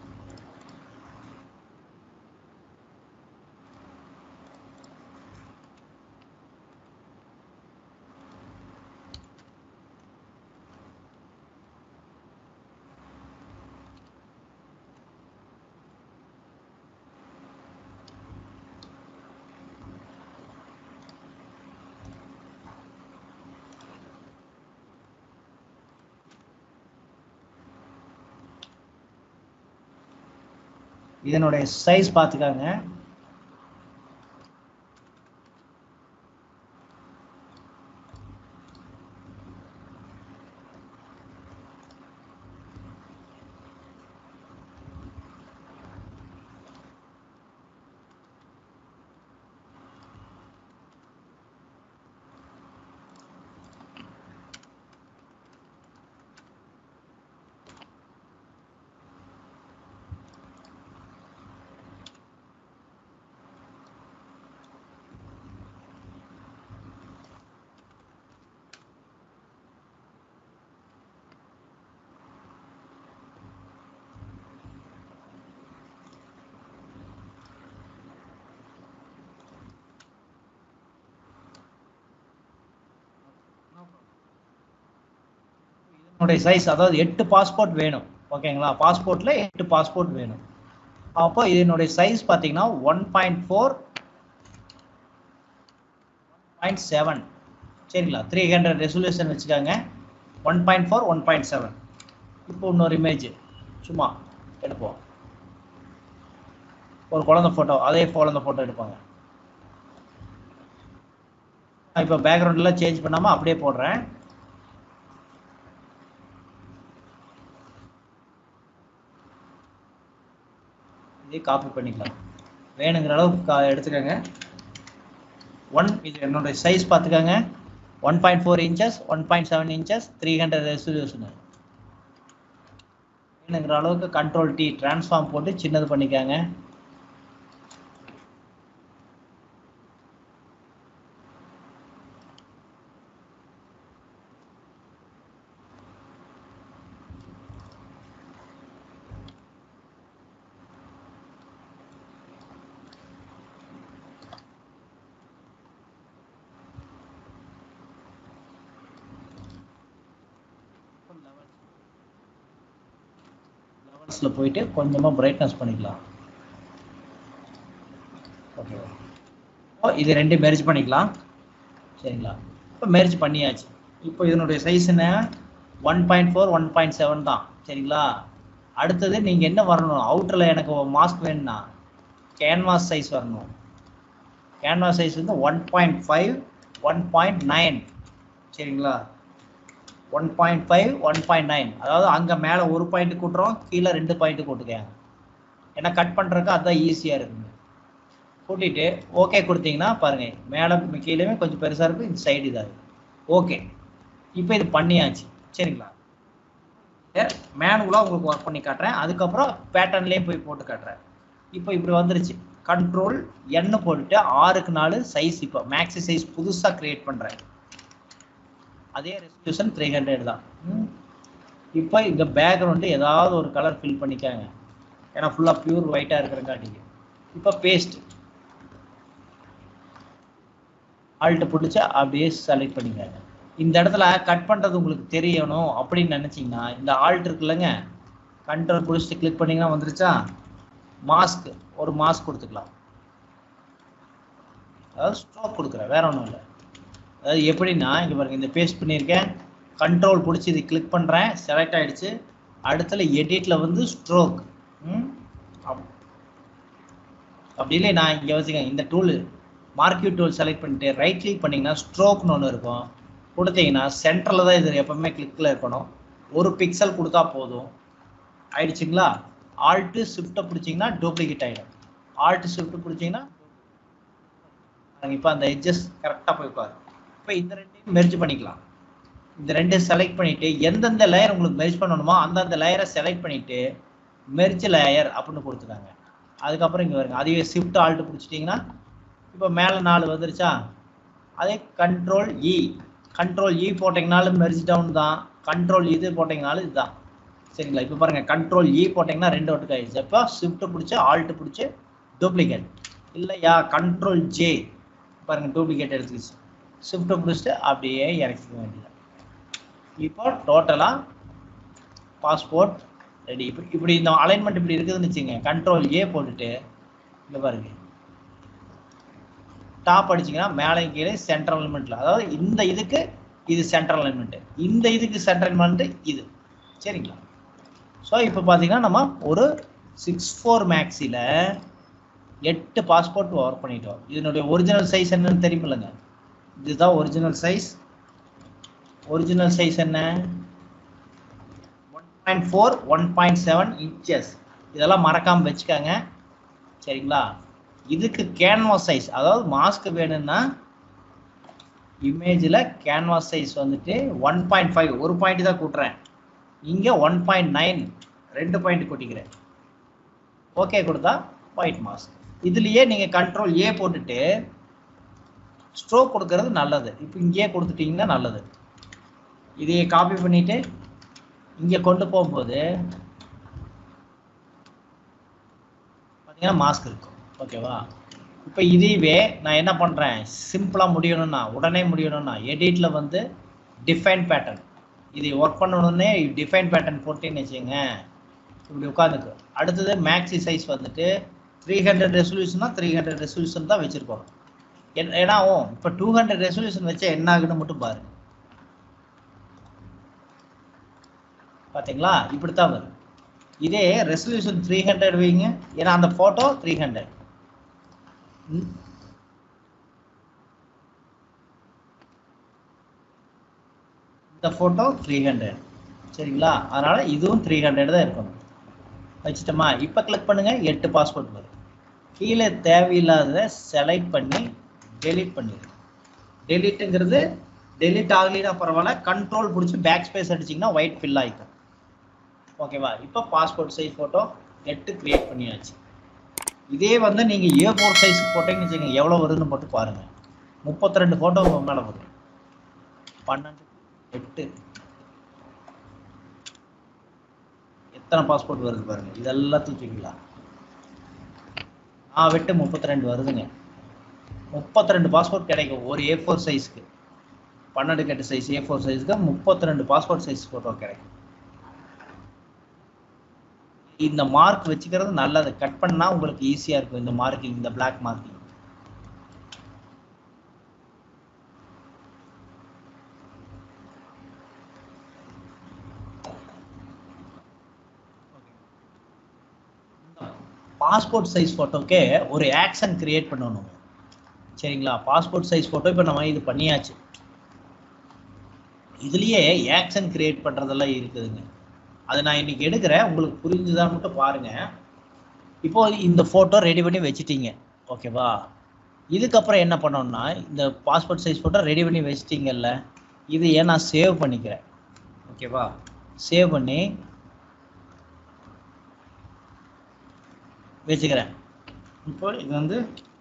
இதனுடைய சைஸ் பார்த்துக்காங்க இதனுடைய சைஸ் அதாவது எட்டு பாஸ்போர்ட் வேணும் ஓகேங்களா பாஸ்போர்ட்ல எட்டு பாஸ்போர்ட் வேணும் அப்போ இதனுடைய சைஸ் பார்த்தீங்கன்னா one point four point seven சரிங்களா த்ரீ ஹண்ட்ரட் ரெசல்யூஷன் வச்சுக்காங்க one point four one point seven இப்போ இன்னொரு இமேஜ் சும்மா எடுப்போம் ஒரு குழந்தை ஃபோட்டோ அதே குழந்தை ஃபோட்டோ எடுப்பாங்க இப்போ பேக்ரவுண்ட்லாம் சேஞ்ச் பண்ணாமல் அப்படியே போடுறேன் இதே காப்பி பண்ணிக்கலாம் வேணுங்கிற அளவுக்கு கா எடுத்துக்கோங்க ஒன் இது என்னோட சைஸ் பார்த்துக்கோங்க one point four inches one point seven inches three hundred resolution வேணுங்கிற அளவுக்கு கண்ட்ரோல் டி ட்ரான்ஸ்ஃபார்ம் போட்டு சின்னது பண்ணிக்கோங்க கலர்ஸில் போயிட்டு கொஞ்சமாக பிரைட்னஸ் பண்ணிக்கலாம் ஓகே இப்போ இது ரெண்டு மெர்ஜ் பண்ணிக்கலாம் சரிங்களா இப்போ மெர்ஜ் பண்ணியாச்சு இப்போ இதனுடைய சைஸ் என்ன one point four one point seven தான் சரிங்களா அடுத்தது நீங்கள் என்ன வரணும் அவுட்டரில் எனக்கு மாஸ்க் வேணும்னா கேன்வாஸ் சைஸ் வரணும் கேன்வாஸ் சைஸ் வந்து one point five one point nine சரிங்களா one point five one point nine அதாவது அங்கே மேலே ஒரு பாயிண்ட் கூட்டுறோம் கீழே ரெண்டு பாயிண்ட் கூட்டுக்கேன் ஏன்னா கட் பண்ணுறதுக்கு அதுதான் ஈஸியாக இருக்குங்க கூட்டிட்டு ஓகே கொடுத்தீங்கன்னா பாருங்க மேலே கீழே கொஞ்சம் பெருசாக இருக்கும் இந்த சைடு இதாக ஓகே இப்போ இது பண்ணியாச்சு சரிங்களா மேனுவலாக உங்களுக்கு ஒர்க் பண்ணி காட்டுறேன் அதுக்கப்புறம் பேட்டர்ன்லேயே போய் போட்டு காட்டுறேன் இப்போ இப்படி வந்துருச்சு கண்ட்ரோல் எண்ணு போட்டுட்டு ஆறுக்கு நாலு சைஸ் இப்போ மேக்ஸி சைஸ் புதுசாக கிரியேட் பண்ணுறேன் அதே ரெசல்யூஷன் த்ரீ ஹண்ட்ரட் தான் ம். இப்போ இங்கே பேக்ரவுண்டு ஏதாவது ஒரு கலர் ஃபில் பண்ணிக்காங்க ஏன்னா ஃபுல்லாக பியூர் ஒயிட்டாக இருக்கிறங்காட்டிக்கு இப்போ பேஸ்ட் ஆல்ட்டு பிடிச்சி அப்படியே செலக்ட் பண்ணிக்கங்க இந்த இடத்துல கட் பண்ணுறது உங்களுக்கு தெரியணும் அப்படின்னு நினச்சிங்கன்னா இந்த ஆல்ட் இருக்குல்லங்க கண்ட்ரோல் பிடிச்சிட்டு கிளிக் பண்ணிங்கன்னா வந்துருச்சா மாஸ்க் ஒரு மாஸ்க் கொடுத்துக்கலாம் அதாவது ஸ்ட்ரோக் கொடுக்குறேன் வேற ஒன்றும் இல்லை அதாவது எப்படின்னா இங்கே பாருங்க இந்த பேஸ்ட் பண்ணியிருக்கேன் கண்ட்ரோல் பிடிச்சி இது கிளிக் பண்ணுறேன் செலக்ட் ஆயிடுச்சு அடுத்துல எடிட்டில் வந்து ஸ்ட்ரோக் அப்படி இல்லை நான் இங்கே வச்சுக்கேன் இந்த டூல் மார்க்யூ டூல் செலக்ட் பண்ணிட்டு ரைட் கிளிக் பண்ணிங்கன்னா ஸ்ட்ரோக்னு ஒன்று இருக்கும் கொடுத்தீங்கன்னா சென்டரில் தான் இது எப்பவுமே கிளிக்கில் இருக்கணும் ஒரு பிக்சல் கொடுத்தா போதும் ஆயிடுச்சுங்களா ஆல்ட்டு ஷிஃப்ட்டை பிடிச்சிங்கன்னா டூப்ளிகேட் ஆகிடும் ஆல்ட்டு ஷிஃப்ட் பிடிச்சிங்கன்னா இப்போ அந்த எட்ஜஸ் கரெக்டாக போய் பாரு இப்போ இந்த ரெண்டையும் மெர்ஜ் பண்ணிக்கலாம் இந்த ரெண்டு செலக்ட் பண்ணிட்டு எந்தெந்த லேயர் உங்களுக்கு மெர்ஜ் பண்ணணுமோ அந்தந்த லேயரை செலக்ட் பண்ணிட்டு மெர்ஜ் லேயர் அப்படின்னு கொடுத்துட்டாங்க அதுக்கப்புறம் இங்கே வருங்க அதுவே ஷிஃப்ட் ஆல்ட்டு பிடிச்சிட்டிங்கன்னா இப்போ மேலே நாலு வந்துருச்சா அதே கண்ட்ரோல் இ கண்ட்ரோல் இ போட்டிங்கனாலும் மெர்ஜ் டவுன் தான் கண்ட்ரோல் இது போட்டிங்கனாலும் இதுதான் சரிங்களா இப்போ பாருங்க கண்ட்ரோல் இ போட்டிங்கன்னா ரெண்டு ஒட்டுக்கு ஆயிடுச்சு அப்போ ஷிஃப்ட் பிடிச்சி ஆல்ட்டு பிடிச்சி டூப்ளிகேட் இல்லையா கண்ட்ரோல் ஜே பாருங்க டூப்ளிகேட் எடுத்துக்கிச்சு ஷிஃப்ட்டை பிடிச்சிட்டு அப்படியே இறக்கிக்க வேண்டியது இப்போ டோட்டலாக பாஸ்போர்ட் ரெடி இப்போ இப்படி இந்த அலைன்மெண்ட் இப்படி இருக்குதுன்னு வச்சுங்க கண்ட்ரோல் ஏ போட்டுட்டு இங்கே பாருங்க டாப் அடிச்சிங்கன்னா மேலே கீழே சென்ட்ரல் அலைன்மெண்ட்டில் அதாவது இந்த இதுக்கு இது சென்ட்ரல் அலைன்மெண்ட்டு இந்த இதுக்கு சென்ட்ரல் அலைன்மெண்ட்டு இது சரிங்களா ஸோ இப்போ பார்த்தீங்கன்னா நம்ம ஒரு சிக்ஸ் ஃபோர் மேக்ஸில் எட்டு பாஸ்போர்ட் ஒர்க் பண்ணிட்டோம் இதனுடைய ஒரிஜினல் சைஸ் என்னன்னு தெரியுமில்லைங்க இதுதான் ஒரிஜினல் சைஸ் ஒரிஜினல் சைஸ் என்ன one point four one point seven inches இதெல்லாம் மறக்காமல் வச்சுக்கோங்க சரிங்களா இதுக்கு கேன்வாஸ் சைஸ் அதாவது மாஸ்க் வேணும்னா இமேஜில் கேன்வாஸ் சைஸ் வந்துட்டு ஒன் பாயிண்ட் ஃபைவ் ஒரு பாயிண்ட் தான் கூட்டுறேன் இங்கே ஒன் பாயிண்ட் நைன் ரெண்டு பாயிண்ட் கூட்டிக்கிறேன் ஓகே கொடுத்தா ஒயிட் மாஸ்க் இதுலேயே நீங்கள் கண்ட்ரோல் ஏ போட்டுட்டு ஸ்ட்ரோக் கொடுக்கறது நல்லது இப்போ இங்கேயே கொடுத்துட்டீங்கன்னா நல்லது இதையே காப்பி பண்ணிட்டு இங்கே கொண்டு போகும்போது பார்த்தீங்கன்னா மாஸ்க் இருக்கும் ஓகேவா இப்போ இதுவே நான் என்ன பண்ணுறேன் சிம்பிளாக முடியணும்னா உடனே முடியணும்னா எடிட்டில் வந்து டிஃபைன் பேட்டர்ன் இது ஒர்க் பண்ணணுன்னே டிஃபைன் பேட்டர்ன் போட்டேன்னு வச்சுங்க இப்படி உட்காந்துக்கு அடுத்தது மேக்ஸி சைஸ் வந்துட்டு த்ரீ ஹண்ட்ரட் ரெசல்யூஷன்னா த்ரீ ஹண்ட்ரட் ரெசல்யூஷன் தான் வச்சுருக்கோம் ஏன்னா இப்போ டூ ஹண்ட்ரட் ரெசல்யூஷன் வச்சா என்ன ஆகுன்னு மட்டும் பாருங்க பார்த்தீங்களா இப்படித்தான் வரும் இதே ரெசல்யூஷன் த்ரீ ஹண்ட்ரட் வைங்க ஏன்னா அந்த ஃபோட்டோ த்ரீ ஹண்ட்ரட் இந்த ஃபோட்டோ த்ரீ ஹண்ட்ரட் சரிங்களா அதனால இதுவும் த்ரீ ஹண்ட்ரட் தான் இருக்கணும் வச்சுட்டோமா இப்போ கிளிக் பண்ணுங்க எட்டு பாஸ்போர்ட் வரும் கீழே தேவையில்லாததை செலக்ட் பண்ணி டெலீட் பண்ணிடுங்க டெலீட்டுங்கிறது டெலீட் ஆகலைன்னா பரவாயில்ல கண்ட்ரோல் பிடிச்சி பேக் ஸ்பேஸ் அடிச்சிங்கன்னா ஒயிட் ஃபில் ஆகிக்கும் ஓகேவா இப்போ பாஸ்போர்ட் சைஸ் ஃபோட்டோ எட்டு கிரியேட் பண்ணியாச்சு இதே வந்து நீங்கள் ஏ ஃபோர் சைஸ் போட்டீங்கன்னு வச்சுக்கோங்க எவ்வளோ வருதுன்னு போட்டு பாருங்கள் முப்பத்தி ரெண்டு ஃபோட்டோ மேலே வரும் பன்னெண்டு எட்டு எத்தனை பாஸ்போர்ட் வருது பாருங்க இதெல்லாம் தூக்கிக்கலாம் நான் விட்டு முப்பத்தி ரெண்டு வருதுங்க முப்பத்தி ரெண்டு பாஸ்போர்ட் கிடைக்கும் ஒரு ஏ ஃபோர் சைஸ்க்கு பன்னெண்டு கட்டு சைஸ் ஏ ஃபோர் சைஸ்க்கு முப்பத்தி ரெண்டு பாஸ்போர்ட் சைஸ் ஃபோட்டோ கிடைக்கும் இந்த மார்க் வச்சுக்கிறது நல்லது கட் பண்ணா உங்களுக்கு ஈஸியா இருக்கும் இந்த மார்க்கிங் இந்த பிளாக் மார்க்கிங் பாஸ்போர்ட் சைஸ் ஃபோட்டோக்கே ஒரு ஆக்ஷன் கிரியேட் பண்ணணும் சரிங்களா பாஸ்போர்ட் சைஸ் ஃபோட்டோ இப்போ நம்ம இது பண்ணியாச்சு இதுலயே ஆக்ஷன் கிரியேட் பண்றதெல்லாம் இருக்குதுங்க அதை நான் இன்னைக்கு எடுக்கிறேன் உங்களுக்கு புரிஞ்சுதான் மட்டும் பாருங்க இப்போ இந்த ஃபோட்டோ ரெடி பண்ணி வச்சுட்டீங்க ஓகேவா இதுக்கப்புறம் என்ன பண்ணோம்னா இந்த பாஸ்போர்ட் சைஸ் ஃபோட்டோ ரெடி பண்ணி வச்சிட்டீங்கல்ல இது ஏன் நான் சேவ் பண்ணிக்கிறேன் ஓகேவா சேவ் பண்ணி வச்சுக்கிறேன் இப்போ இது வந்து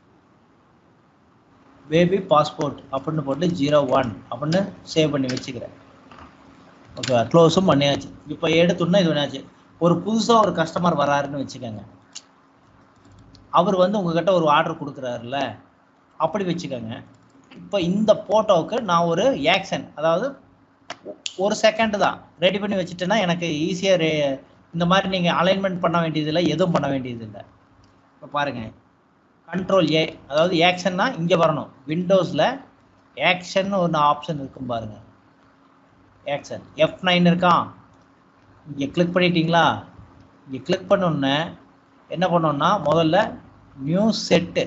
பேபி பாஸ்போர்ட் அப்படின்னு போட்டு ஜீரோ ஒன் அப்படின்னு சேவ் பண்ணி வச்சுக்கிறேன் ஓகேவா க்ளோஸும் பண்ணியாச்சு இப்போ எடுத்தோன்னா இது பண்ணியாச்சு ஒரு புதுசாக ஒரு கஸ்டமர் வராருன்னு வச்சுக்கோங்க அவர் வந்து உங்ககிட்ட ஒரு ஆர்டர் கொடுக்குறாருல அப்படி வச்சுக்கோங்க இப்போ இந்த ஃபோட்டோவுக்கு நான் ஒரு ஆக்ஷன் அதாவது ஒரு செகண்ட் தான் ரெடி பண்ணி வச்சுட்டேன்னா எனக்கு ஈஸியாக ரே இந்த மாதிரி நீங்கள் அலைன்மெண்ட் பண்ண வேண்டியதில்லை எதுவும் பண்ண வேண்டியதில்லை இப்போ பாருங்க கண்ட்ரோல் ஏ அதாவது ஆக்ஷன்னா இங்கே வரணும் விண்டோஸில் ஆக்ஷன் ஒன்று ஆப்ஷன் இருக்கும் பாருங்க ஆக்ஷன் எஃப் நைன் இருக்கான் இங்கே கிளிக் பண்ணிட்டீங்களா இங்கே கிளிக் பண்ணோன்னே என்ன பண்ணோம்னா முதல்ல நியூ செட்டு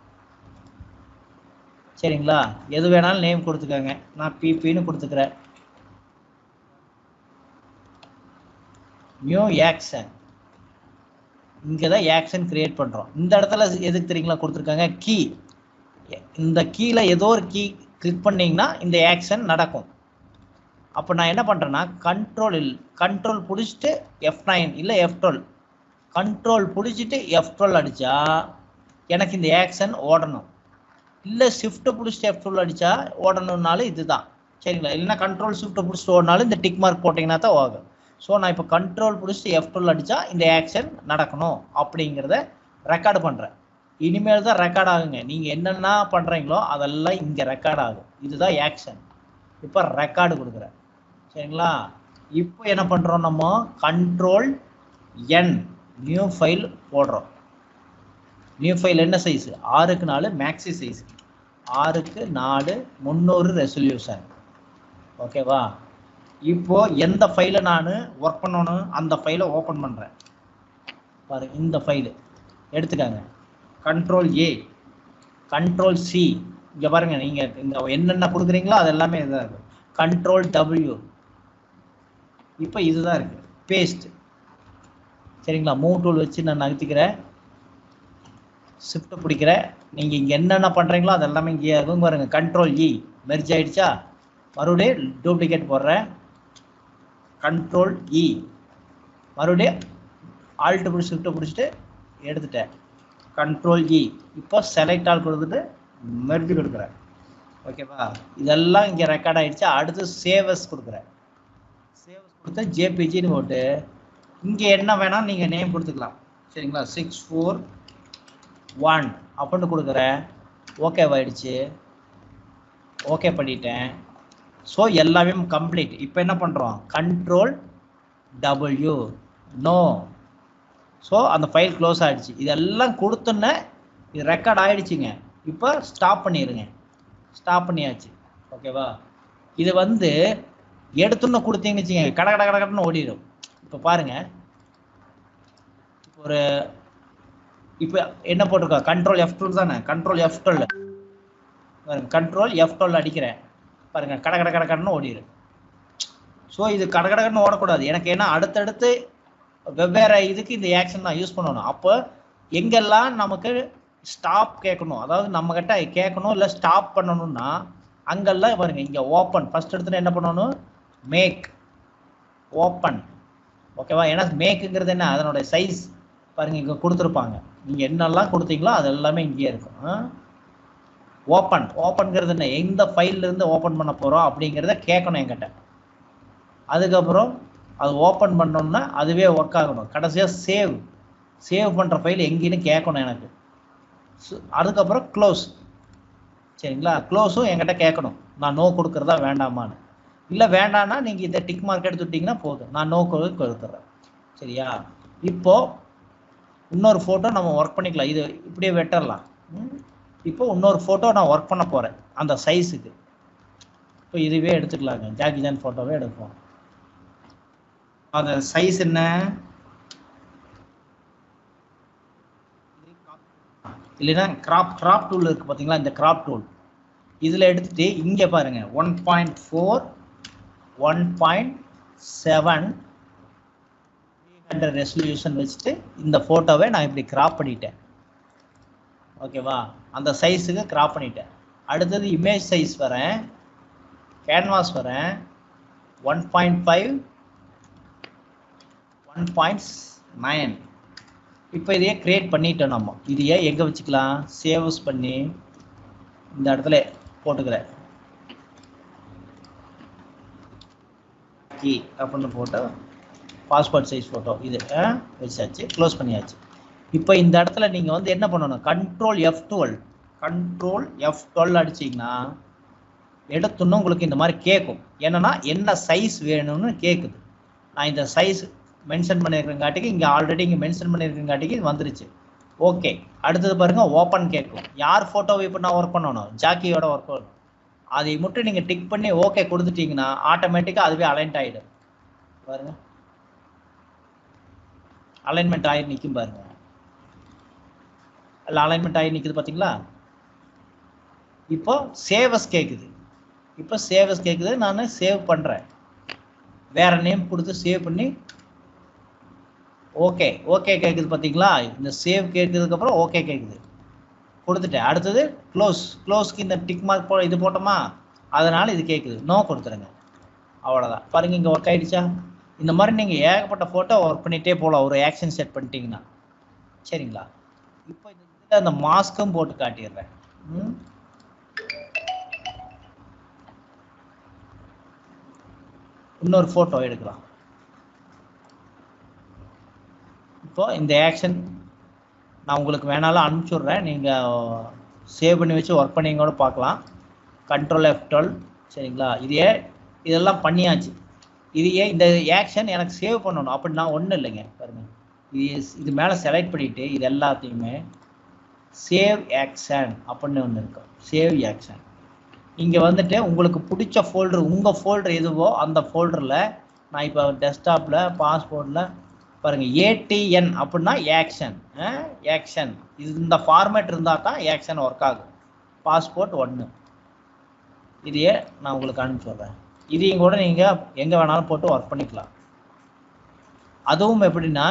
சரிங்களா எது வேணாலும் நேம் கொடுத்துக்கோங்க நான் பிபின்னு கொடுத்துக்கிறேன் நியூ ஆக்ஷன் இங்கே தான் ஆக்ஷன் கிரியேட் பண்ணுறோம் இந்த இடத்துல எதுக்கு தெரியுங்களா கொடுத்துருக்காங்க கீ இந்த கீழே ஏதோ ஒரு கீ கிளிக் பண்ணீங்கன்னா இந்த ஆக்ஷன் நடக்கும் அப்போ நான் என்ன பண்ணுறேன்னா கண்ட்ரோல் இல் கண்ட்ரோல் பிடிச்சிட்டு எஃப் நைன் இல்லை எஃப் டுவெல் கண்ட்ரோல் பிடிச்சிட்டு எஃப் டுவெல் அடித்தா எனக்கு இந்த ஆக்ஷன் ஓடணும் இல்லை ஷிஃப்ட்டை பிடிச்சிட்டு எஃப் டுவெல் அடித்தா ஓடணும்னாலும் இதுதான் சரிங்களா இல்லைன்னா கண்ட்ரோல் ஷிஃப்ட்டை பிடிச்சிட்டு ஓடினாலும் இந்த டிக் மார்க் போட்டிங்கன்னா தான் ஆகும் ஸோ நான் இப்போ கண்ட்ரோல் பிடிச்சிட்டு எஃப் டுவெல் அடித்தா இந்த ஆக்ஷன் நடக்கணும் அப்படிங்கிறத ரெக்கார்டு பண்ணுறேன் இனிமேல் தான் ரெக்கார்ட் ஆகுங்க நீங்கள் என்னென்ன பண்ணுறீங்களோ அதெல்லாம் இங்கே ரெக்கார்ட் ஆகும் இதுதான் ஆக்ஷன் இப்போ ரெக்கார்டு கொடுக்குறேன் சரிங்களா இப்போ என்ன பண்ணுறோம் நம்ம கண்ட்ரோல் என் நியூ ஃபைல் போடுறோம் நியூ ஃபைல் என்ன சைஸ் ஆறுக்கு நாலு மேக்ஸி சைஸ் ஆறுக்கு நாலு முந்நூறு ரெசல்யூஷன் ஓகேவா இப்போ எந்த ஃபைலை நான் ஒர்க் பண்ணணும் அந்த ஃபைலை ஓப்பன் பண்ணுறேன் பாருங்க இந்த ஃபைலு எடுத்துக்கங்க கண்ட்ரோல் ஏ கண்ட்ரோல் சி இங்கே பாருங்க நீங்கள் இந்த என்னென்ன கொடுக்குறீங்களோ அது எல்லாமே இதாக இருக்கும் கண்ட்ரோல் டபிள்யூ இப்போ இதுதான் இருக்கு பேஸ்ட் சரிங்களா மூவ் டூல் வச்சு நான் நகர்த்திக்கிறேன் ஷிஃப்ட்டை பிடிக்கிறேன் நீங்கள் இங்கே என்னென்ன பண்ணுறீங்களோ அது எல்லாமே இங்கே இருக்கும் பாருங்க கண்ட்ரோல் இ மெர்ஜ் ஆயிடுச்சா மறுபடியும் டூப்ளிகேட் போடுறேன் கண்ட்ரோல் இ மறுபடியும் ஆல்ட்டு பிடிச்சி ஷிஃப்ட்டை பிடிச்சிட்டு எடுத்துட்டேன் கண்ட்ரோல் இ இப்போ செலக்ட் ஆல் கொடுத்துட்டு மெர்ஜ் கொடுக்குறேன் ஓகேவா இதெல்லாம் இங்கே ரெக்கார்ட் ஆயிடுச்சு அடுத்து சேவஸ் கொடுக்குறேன் சேவஸ் கொடுத்து ஜேபிஜின்னு போட்டு இங்கே என்ன வேணால் நீங்கள் நேம் கொடுத்துக்கலாம் சரிங்களா சிக்ஸ் ஃபோர் ஒன் அப்படின்னு கொடுக்குறேன் ஓகேவாயிடுச்சு ஓகே பண்ணிட்டேன் ஸோ எல்லாமே கம்ப்ளீட் இப்போ என்ன பண்ணுறோம் கண்ட்ரோல் டபிள்யூ நோ ஸோ அந்த ஃபைல் க்ளோஸ் ஆகிடுச்சு இதெல்லாம் கொடுத்தோன்னே இது ரெக்கார்ட் ஆகிடுச்சிங்க இப்போ ஸ்டாப் பண்ணிடுங்க ஸ்டாப் பண்ணியாச்சு ஓகேவா இது வந்து எடுத்துன்னு கொடுத்தீங்கன்னு வச்சுங்க கட கட கட கடன்னு ஓடிடும் இப்போ பாருங்க ஒரு இப்போ என்ன போட்டிருக்கோம் கண்ட்ரோல் எஃப் டுவெல் தானே கண்ட்ரோல் எஃப் டுவெல் பாருங்க கண்ட்ரோல் எஃப் டுவெல் அடிக்கிறேன் பாருங்க கட கட கட கடன்னு ஓடிடும் ஸோ இது கட கட கடன்னு ஓடக்கூடாது எனக்கு ஏன்னா அடுத்தடுத்து வெவ்வேறு இதுக்கு இந்த ஆக்ஷன் தான் யூஸ் பண்ணணும் அப்போ எங்கெல்லாம் நமக்கு ஸ்டாப் கேட்கணும் அதாவது நம்ம கிட்ட கேட்கணும் இல்லை ஸ்டாப் பண்ணணும்னா அங்கெல்லாம் பாருங்க இங்கே ஓப்பன் ஃபர்ஸ்ட் எடுத்துட்டு என்ன பண்ணணும் மேக் ஓப்பன் ஓகேவா ஏன்னா மேக்குங்கிறது என்ன அதனுடைய சைஸ் பாருங்க இங்கே கொடுத்துருப்பாங்க நீங்கள் என்னெல்லாம் கொடுத்தீங்களோ அது எல்லாமே இங்கேயே இருக்கும் ஓப்பன் ஓப்பன்ங்கிறது என்ன எந்த ஃபைல்ல இருந்து ஓப்பன் பண்ண போகிறோம் அப்படிங்கிறத கேட்கணும் என்கிட்ட அதுக்கப்புறம் அது ஓப்பன் பண்ணோம்னா அதுவே ஒர்க் ஆகணும் கடைசியாக சேவ் சேவ் பண்ணுற ஃபைல் எங்கேன்னு கேட்கணும் எனக்கு சு- அதுக்கப்புறம் க்ளோஸ் சரிங்களா க்ளோஸும் என்கிட்ட கேட்கணும் நான் நோ கொடுக்குறதா வேண்டாமான்னு இல்லை வேண்டாம்னா நீங்கள் இந்த டிக் மார்க் எடுத்து விட்டீங்கன்னா போதும் நான் நோ கொடுத்துட்றேன் சரியா இப்போ இன்னொரு ஃபோட்டோ நம்ம ஒர்க் பண்ணிக்கலாம் இது இப்படியே வெட்டரலாம் ம். இப்போ இன்னொரு ஃபோட்டோ நான் ஒர்க் பண்ண போகிறேன் அந்த சைஸுக்கு இப்போ இதுவே எடுத்துக்கலாங்க ஜாக்கி ஜான் ஃபோட்டோவே எடுப்போம் அந்த சைஸ் என்ன இல்லைன்னா கிராப் கிராப் டூல் இருக்கு பார்த்தீங்களா இந்த கிராப் டூல் இதில் எடுத்துட்டு இங்கே பாருங்க one point four one point seven hundred resolution வச்சுட்டு இந்த ஃபோட்டோவை நான் இப்படி கிராப் பண்ணிட்டேன் ஓகேவா அந்த சைஸுக்கு கிராப் பண்ணிட்டேன் அடுத்தது இமேஜ் சைஸ் வரேன் கேன்வாஸ் வரேன் one point five one point nine இப்போ இதையே கிரியேட் பண்ணிட்டோம் நம்ம இதையே எங்கே வச்சுக்கலாம் சேவ்ஸ் பண்ணி இந்த இடத்துல போட்டுக்கிறேன் கீ அப்படின்னு போட்டு பாஸ்போர்ட் சைஸ் ஃபோட்டோ இது ஆ, வச்சாச்சு க்ளோஸ் பண்ணியாச்சு இப்போ இந்த இடத்துல நீங்கள் வந்து என்ன பண்ணணும் control F twelve control F twelve அடிச்சிங்கன்னா எடுத்தோன்னு உங்களுக்கு இந்த மாதிரி கேட்கும் என்னன்னா என்ன சைஸ் வேணும்னு கேட்குது நான் இந்த சைஸ் மென்ஷன் பண்ணியிருக்கங்காட்டிக்கு இங்கே ஆல்ரெடி இங்கே மென்ஷன் பண்ணியிருக்கங்காட்டிக்கு இது வந்துருச்சு ஓகே அடுத்தது பாருங்க ஓப்பன் கேட்கும் யார் ஃபோட்டோவை இப்போ நான் ஒர்க் பண்ணணும் ஜாக்கியோட ஒர்க் பண்ணணும் அதை மட்டும் நீங்கள் டிக் பண்ணி ஓகே கொடுத்துட்டீங்கன்னா ஆட்டோமேட்டிக்காக அதுவே அலைன்ட் ஆகிடும் பாருங்க அலைன்மெண்ட் ஆகி நிற்கும் பாருங்க இல்லை அலைன்மெண்ட் ஆகி நிற்குது பார்த்தீங்களா இப்போ சேவஸ் கேட்குது இப்போ சேவஸ் கேட்குது நான் சேவ் பண்ணுறேன் வேற நேம் கொடுத்து சேவ் பண்ணி ஓகே ஓகே கேட்குது பார்த்தீங்களா இந்த சேவ் கேட்குறதுக்கப்புறம் ஓகே கேட்குது கொடுத்துட்டேன் அடுத்தது க்ளோஸ் க்ளோஸ்க்கு இந்த டிக் மார்க் போ இது போட்டோமா அதனால இது கேட்குது நோ கொடுத்துருங்க அவ்வளோதான் பாருங்க இங்கே ஒர்க் ஆயிடுச்சா இந்த மாதிரி நீங்கள் ஏகப்பட்ட ஃபோட்டோ ஒர்க் பண்ணிகிட்டே போகலாம் ஒரு ஆக்ஷன் செட் பண்ணிட்டீங்கன்னா சரிங்களா இப்போ இந்த இதில் அந்த மாஸ்க்கும் போட்டு காட்டிடுறேன் ம் இன்னொரு ஃபோட்டோ எடுக்கலாம் இப்போ இந்த ஆக்ஷன் நான் உங்களுக்கு வேணாலும் அனுப்பிச்சி விட்றேன் நீங்கள் சேவ் பண்ணி வச்சு ஒர்க் பண்ணி கூட பார்க்கலாம் கண்ட்ரோல் எஃப் டுவெல் சரிங்களா இதையே இதெல்லாம் பண்ணியாச்சு இதையே இந்த ஆக்ஷன் எனக்கு சேவ் பண்ணணும் அப்படின்னா ஒன்றும் இல்லைங்க பாருங்க இது இது மேலே செலக்ட் பண்ணிவிட்டு இது எல்லாத்தையுமே சேவ் ஆக்ஷன் அப்படின்னு ஒன்று இருக்கும் சேவ் ஆக்ஷன் இங்கே வந்துட்டு உங்களுக்கு பிடிச்ச ஃபோல்டர் உங்கள் ஃபோல்டர் எதுவோ அந்த ஃபோல்டரில் நான் இப்போ டெஸ்க்டாப்பில் பாஸ்போர்ட்டில் பாருங்கள் ஏடிஎன் அப்படின்னா ஆக்ஷன் ஆக்ஷன் இது இந்த ஃபார்மேட் இருந்தால் தான் ஆக்ஷன் ஒர்க் ஆகும் பாஸ்போர்ட் ஒன்று இதையே நான் உங்களுக்கு அனுப்பிச்சி விட்றேன் இதையும் கூட நீங்கள் எங்கே வேணாலும் போட்டு ஒர்க் பண்ணிக்கலாம் அதுவும் எப்படின்னா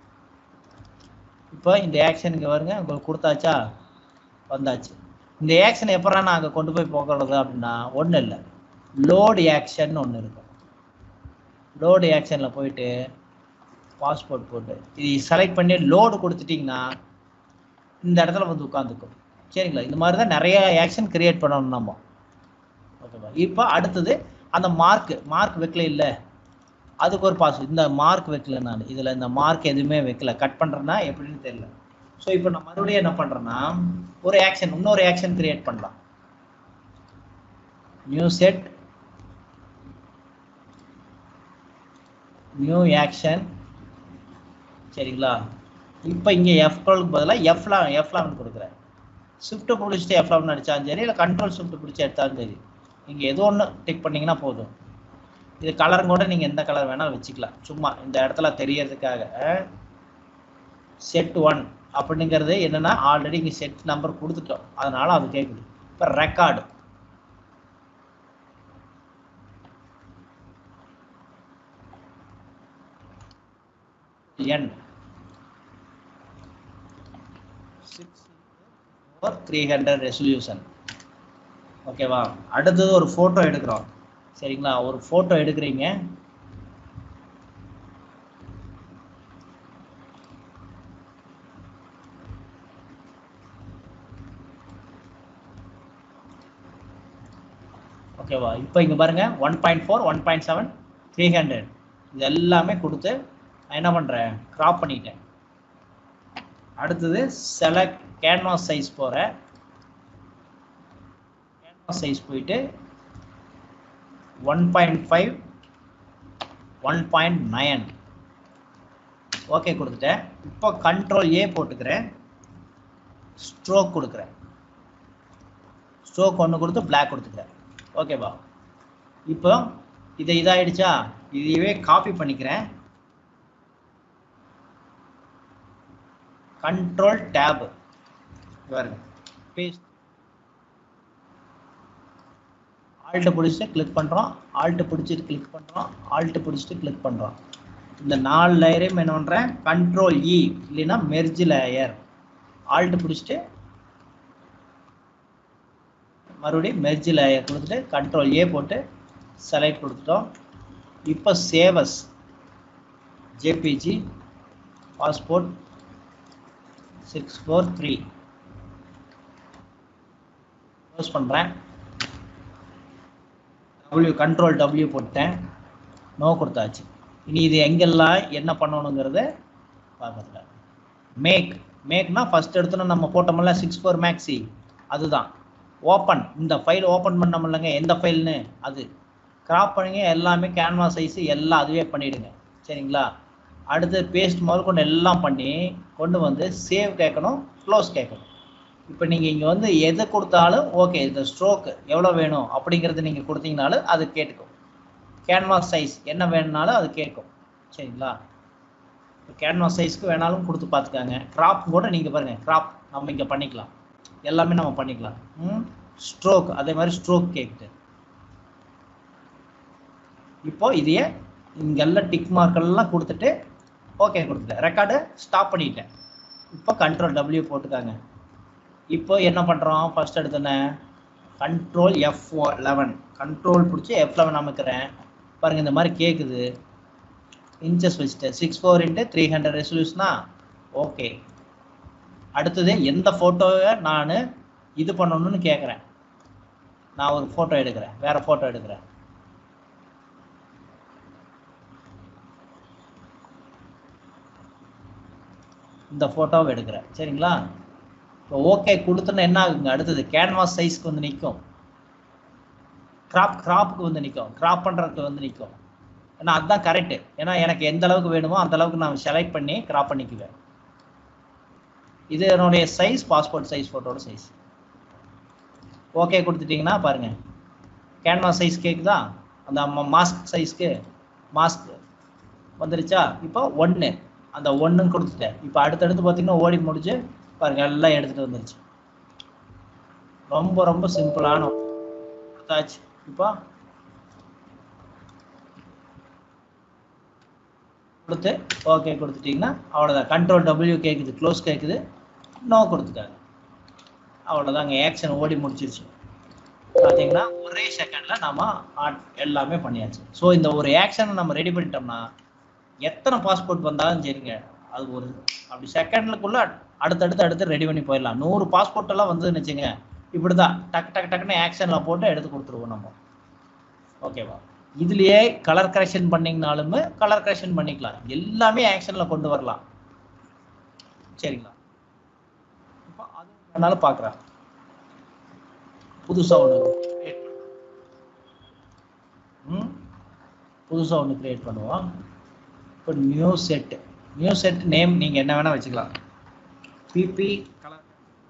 இப்போ இந்த ஆக்ஷன் இங்கே வருங்க உங்களுக்கு கொடுத்தாச்சா வந்தாச்சு இந்த ஆக்ஷன் எப்படா நான் அங்கே கொண்டு போய் போகிறது அப்படின்னா ஒன்றும் இல்லை லோடு ஆக்ஷன் ஒன்று இருக்கும் லோடு ஆக்ஷனில் போயிட்டு பாஸ்போர்ட் போட்டு இது செலக்ட் பண்ணி லோடு கொடுத்துட்டிங்கன்னா இந்த இடத்துல வந்து உட்காந்துக்கும் சரிங்களா இந்த மாதிரி தான் நிறைய ஆக்ஷன் கிரியேட் பண்ணணும் நம்ம ஓகேவா இப்போ அடுத்தது அந்த மார்க் மார்க் வைக்கல இல்லை அதுக்கு ஒரு பாஸ் இந்த மார்க் வைக்கல நான் இதில் இந்த மார்க் எதுவுமே வைக்கல கட் பண்ணுறேன்னா எப்படின்னு தெரியல ஸோ இப்போ நான் மறுபடியும் என்ன பண்ணுறேன்னா ஒரு ஆக்ஷன் இன்னொரு ஆக்ஷன் கிரியேட் பண்ணலாம் நியூ செட் நியூ ஆக்ஷன் சரிங்களா இப்போ இங்கே எஃப் டுவெல்க்கு பதிலாக எஃப் லெவன் எஃப் லெவன் கொடுக்குறேன் ஷிஃப்ட்டை பிடிச்சிட்டு எஃப் லெவன் அடித்தாலும் சரி இல்லை கண்ட்ரோல் ஷிஃப்ட் பிடிச்சி எடுத்தாலும் சரி நீங்கள் எது ஒன்று டிக் பண்ணிங்கன்னா போதும் இது கலர் கூட நீங்கள் எந்த கலர் வேணாலும் வச்சுக்கலாம் சும்மா இந்த இடத்துல தெரியறதுக்காக செட் ஒன் அப்படிங்கிறது என்னன்னா ஆல்ரெடி இங்கே செட் நம்பர் கொடுத்துட்டோம் அதனால அது கேட்குது இப்போ record N six four three hundred resolution ஓகேவா அடுத்தது ஒரு ஃபோட்டோ எடுக்கிறோம் சரிங்களா ஒரு ஃபோட்டோ எடுக்கிறீங்க ஓகேவா இப்போ இங்கே பாருங்க one point four one point seven three hundred இது எல்லாமே கொடுத்து நான் என்ன பண்ணுறேன் க்ராப் பண்ணிட்டேன் அடுத்தது செலக்ட் கேன்வாஸ் சைஸ் போகிறேன் கேன்வாஸ் சைஸ் போயிட்டு one point five one point nine okay கொடுத்துட்டேன் இப்போ கண்ட்ரோல் ஏ போட்டுக்கிறேன் ஸ்ட்ரோக் கொடுக்குறேன் ஸ்ட்ரோக் ஒன்று கொடுத்து பிளாக் கொடுத்துக்கிறேன் ஓகேவா இப்போ இது இதாயிடுச்சா இதையவே காப்பி பண்ணிக்கிறேன் கண்ட்ரோல் டேப் பாருங்க பேஸ்ட் ஆல்ட்டை பிடிச்சிட்டு கிளிக் பண்ணுறோம் ஆல்ட்டை பிடிச்சிட்டு கிளிக் பண்ணுறோம் ஆல்ட்டை பிடிச்சிட்டு கிளிக் பண்ணுறோம் இந்த நாலு லேயரையும் என்ன பண்ணுறேன் கண்ட்ரோல் இ இல்லைன்னா மெர்ஜ் லேயர் ஆல்ட்டு பிடிச்சிட்டு மறுபடியும் மெர்ஜ் லேயர் கொடுத்துட்டு கண்ட்ரோல் ஏ போட்டு செலக்ட் கொடுத்துட்டோம் இப்போ save as JPG passport six four three close பண்ணுறேன் டபிள்யூ கண்ட்ரோல் டபிள்யூ போட்டேன் நோ கொடுத்தாச்சு இனி இது எங்கெல்லாம் என்ன பண்ணணுங்கிறத பார்க்கறதுல மேக் மேக்னா ஃபர்ஸ்ட் எடுத்தோன்னா நம்ம போட்டோம்ல சிக்ஸ் ஃபோர் மேக்ஸி அதுதான் ஓப்பன் இந்த ஃபைல் ஓப்பன் பண்ணோம்லங்க எந்த ஃபைல்னு அது கிராப் பண்ணுங்க எல்லாமே கேன்வா சைஸ் எல்லாம் அதுவே பண்ணிடுங்க சரிங்களா அடுத்து பேஸ்ட் முதல் கொண்டு எல்லாம் பண்ணி கொண்டு வந்து சேவ் கேட்கணும் க்ளோஸ் கேட்கணும் இப்போ நீங்கள் இங்கே வந்து எது கொடுத்தாலும் ஓகே இந்த ஸ்ட்ரோக் எவ்வளோ வேணும் அப்படிங்கிறது நீங்கள் கொடுத்தீங்கனாலும் அது கேட்டுக்கும் கேன்வாஸ் சைஸ் என்ன வேணும்னாலும் அது கேட்கும் சரிங்களா இப்போ கேன்வாஸ் சைஸ்க்கு வேணாலும் கொடுத்து பார்த்துக்காங்க கிராப் கூட நீங்கள் பாருங்கள் கிராப் நம்ம இங்கே பண்ணிக்கலாம் எல்லாமே நம்ம பண்ணிக்கலாம் ம் ஸ்ட்ரோக் அதே மாதிரி ஸ்ட்ரோக் கேக்குது இப்போ இதையே இங்கெல்லாம் டிக் மார்க் எல்லாம் கொடுத்துட்டு ஓகே கொடுத்துட்டேன் ரெக்கார்டு ஸ்டாப் பண்ணிட்டேன் இப்போ கண்ட்ரோல் டபிள்யூ போட்டுக்காங்க இப்போ என்ன பண்ணுறோம் ஃபர்ஸ்ட் எடுத்தோன்னே கண்ட்ரோல் எஃப் லெவன் கண்ட்ரோல் பிடிச்சி எஃப் லெவன் அமைக்கிறேன் பாருங்கள் இந்த மாதிரி கேட்குது இன்ச்சஸ் வச்சுட்டு six four into three hundred ரெசல்யூஷனா ஓகே அடுத்தது எந்த ஃபோட்டோவை நான் இது பண்ணணும்னு கேட்குறேன் நான் ஒரு ஃபோட்டோ எடுக்கிறேன் வேற ஃபோட்டோ எடுக்கிறேன் இந்த ஃபோட்டோவை எடுக்கிறேன் சரிங்களா இப்போ ஓகே கொடுத்தோன்னா என்ன ஆகுங்க அடுத்தது கேன்வாஸ் சைஸ்க்கு வந்து நிற்கும் கிராப் கிராப்புக்கு வந்து நிற்கும் கிராப் பண்ணுறதுக்கு வந்து நிற்கும் ஏன்னா அதுதான் கரெக்டு ஏன்னா எனக்கு எந்த அளவுக்கு வேணுமோ அந்த அளவுக்கு நான் செலக்ட் பண்ணி கிராப் பண்ணிக்குவேன் இது என்னுடைய சைஸ் பாஸ்போர்ட் சைஸ் ஃபோட்டோட சைஸ் ஓகே கொடுத்துட்டிங்கன்னா பாருங்கள் கேன்வாஸ் சைஸ் கேட்குதா அந்த மாஸ்க் சைஸ்க்கு மாஸ்க் வந்துருச்சா இப்போ ஒன்று அந்த ஒன்றுன்னு கொடுத்துட்டேன் இப்போ அடுத்தடுத்து பார்த்தீங்கன்னா ஓடி முடிஞ்சு பாருங்க எல்லாம் எடுத்துகிட்டு வந்துருச்சு ரொம்ப ரொம்ப சிம்பிளான கொடுத்தாச்சு இப்போ கொடுத்து ஓகே கொடுத்துட்டிங்கன்னா அவ்வளோதான் கண்ட்ரோல் டபிள்யூ கேட்குது க்ளோஸ் கேட்குது நோ கொடுத்துட்டாங்க அவ்வளோதாங்க ஆக்ஷன் ஓடி முடிச்சிருச்சு பார்த்தீங்கன்னா ஒரே செகண்டில் நம்ம எல்லாமே பண்ணியாச்சு ஸோ இந்த ஒரு ஆக்ஷனை நம்ம ரெடி பண்ணிட்டோம்னா எத்தனை பாஸ்போர்ட் வந்தாலும் சரிங்க அது ஒரு அப்படி செகண்ட்லுக்குள்ள அடுத்தடுத்து அடுத்து ரெடி பண்ணி போயிடலாம் நூறு பாஸ்போர்ட் எல்லாம் வந்துன்னு வச்சுங்க இப்படி தான் டக்கு டக்கு டக்குன்னு ஆக்ஷனில் போட்டு எடுத்து கொடுத்துருவோம் நம்ம ஓகேவா இதுலயே கலர் கரெக்ஷன் பண்ணிங்கனாலுமே கலர் கரெக்ஷன் பண்ணிக்கலாம் எல்லாமே ஆக்ஷனில் கொண்டு வரலாம் சரிங்களா இப்போ அது வேணாலும் பார்க்குறேன் புதுசாக ஒன்று ம் புதுசாக ஒன்று கிரியேட் பண்ணுவோம் இப்போ new set new set name நீங்கள் என்ன வேணால் வச்சுக்கலாம் பிபி கலர்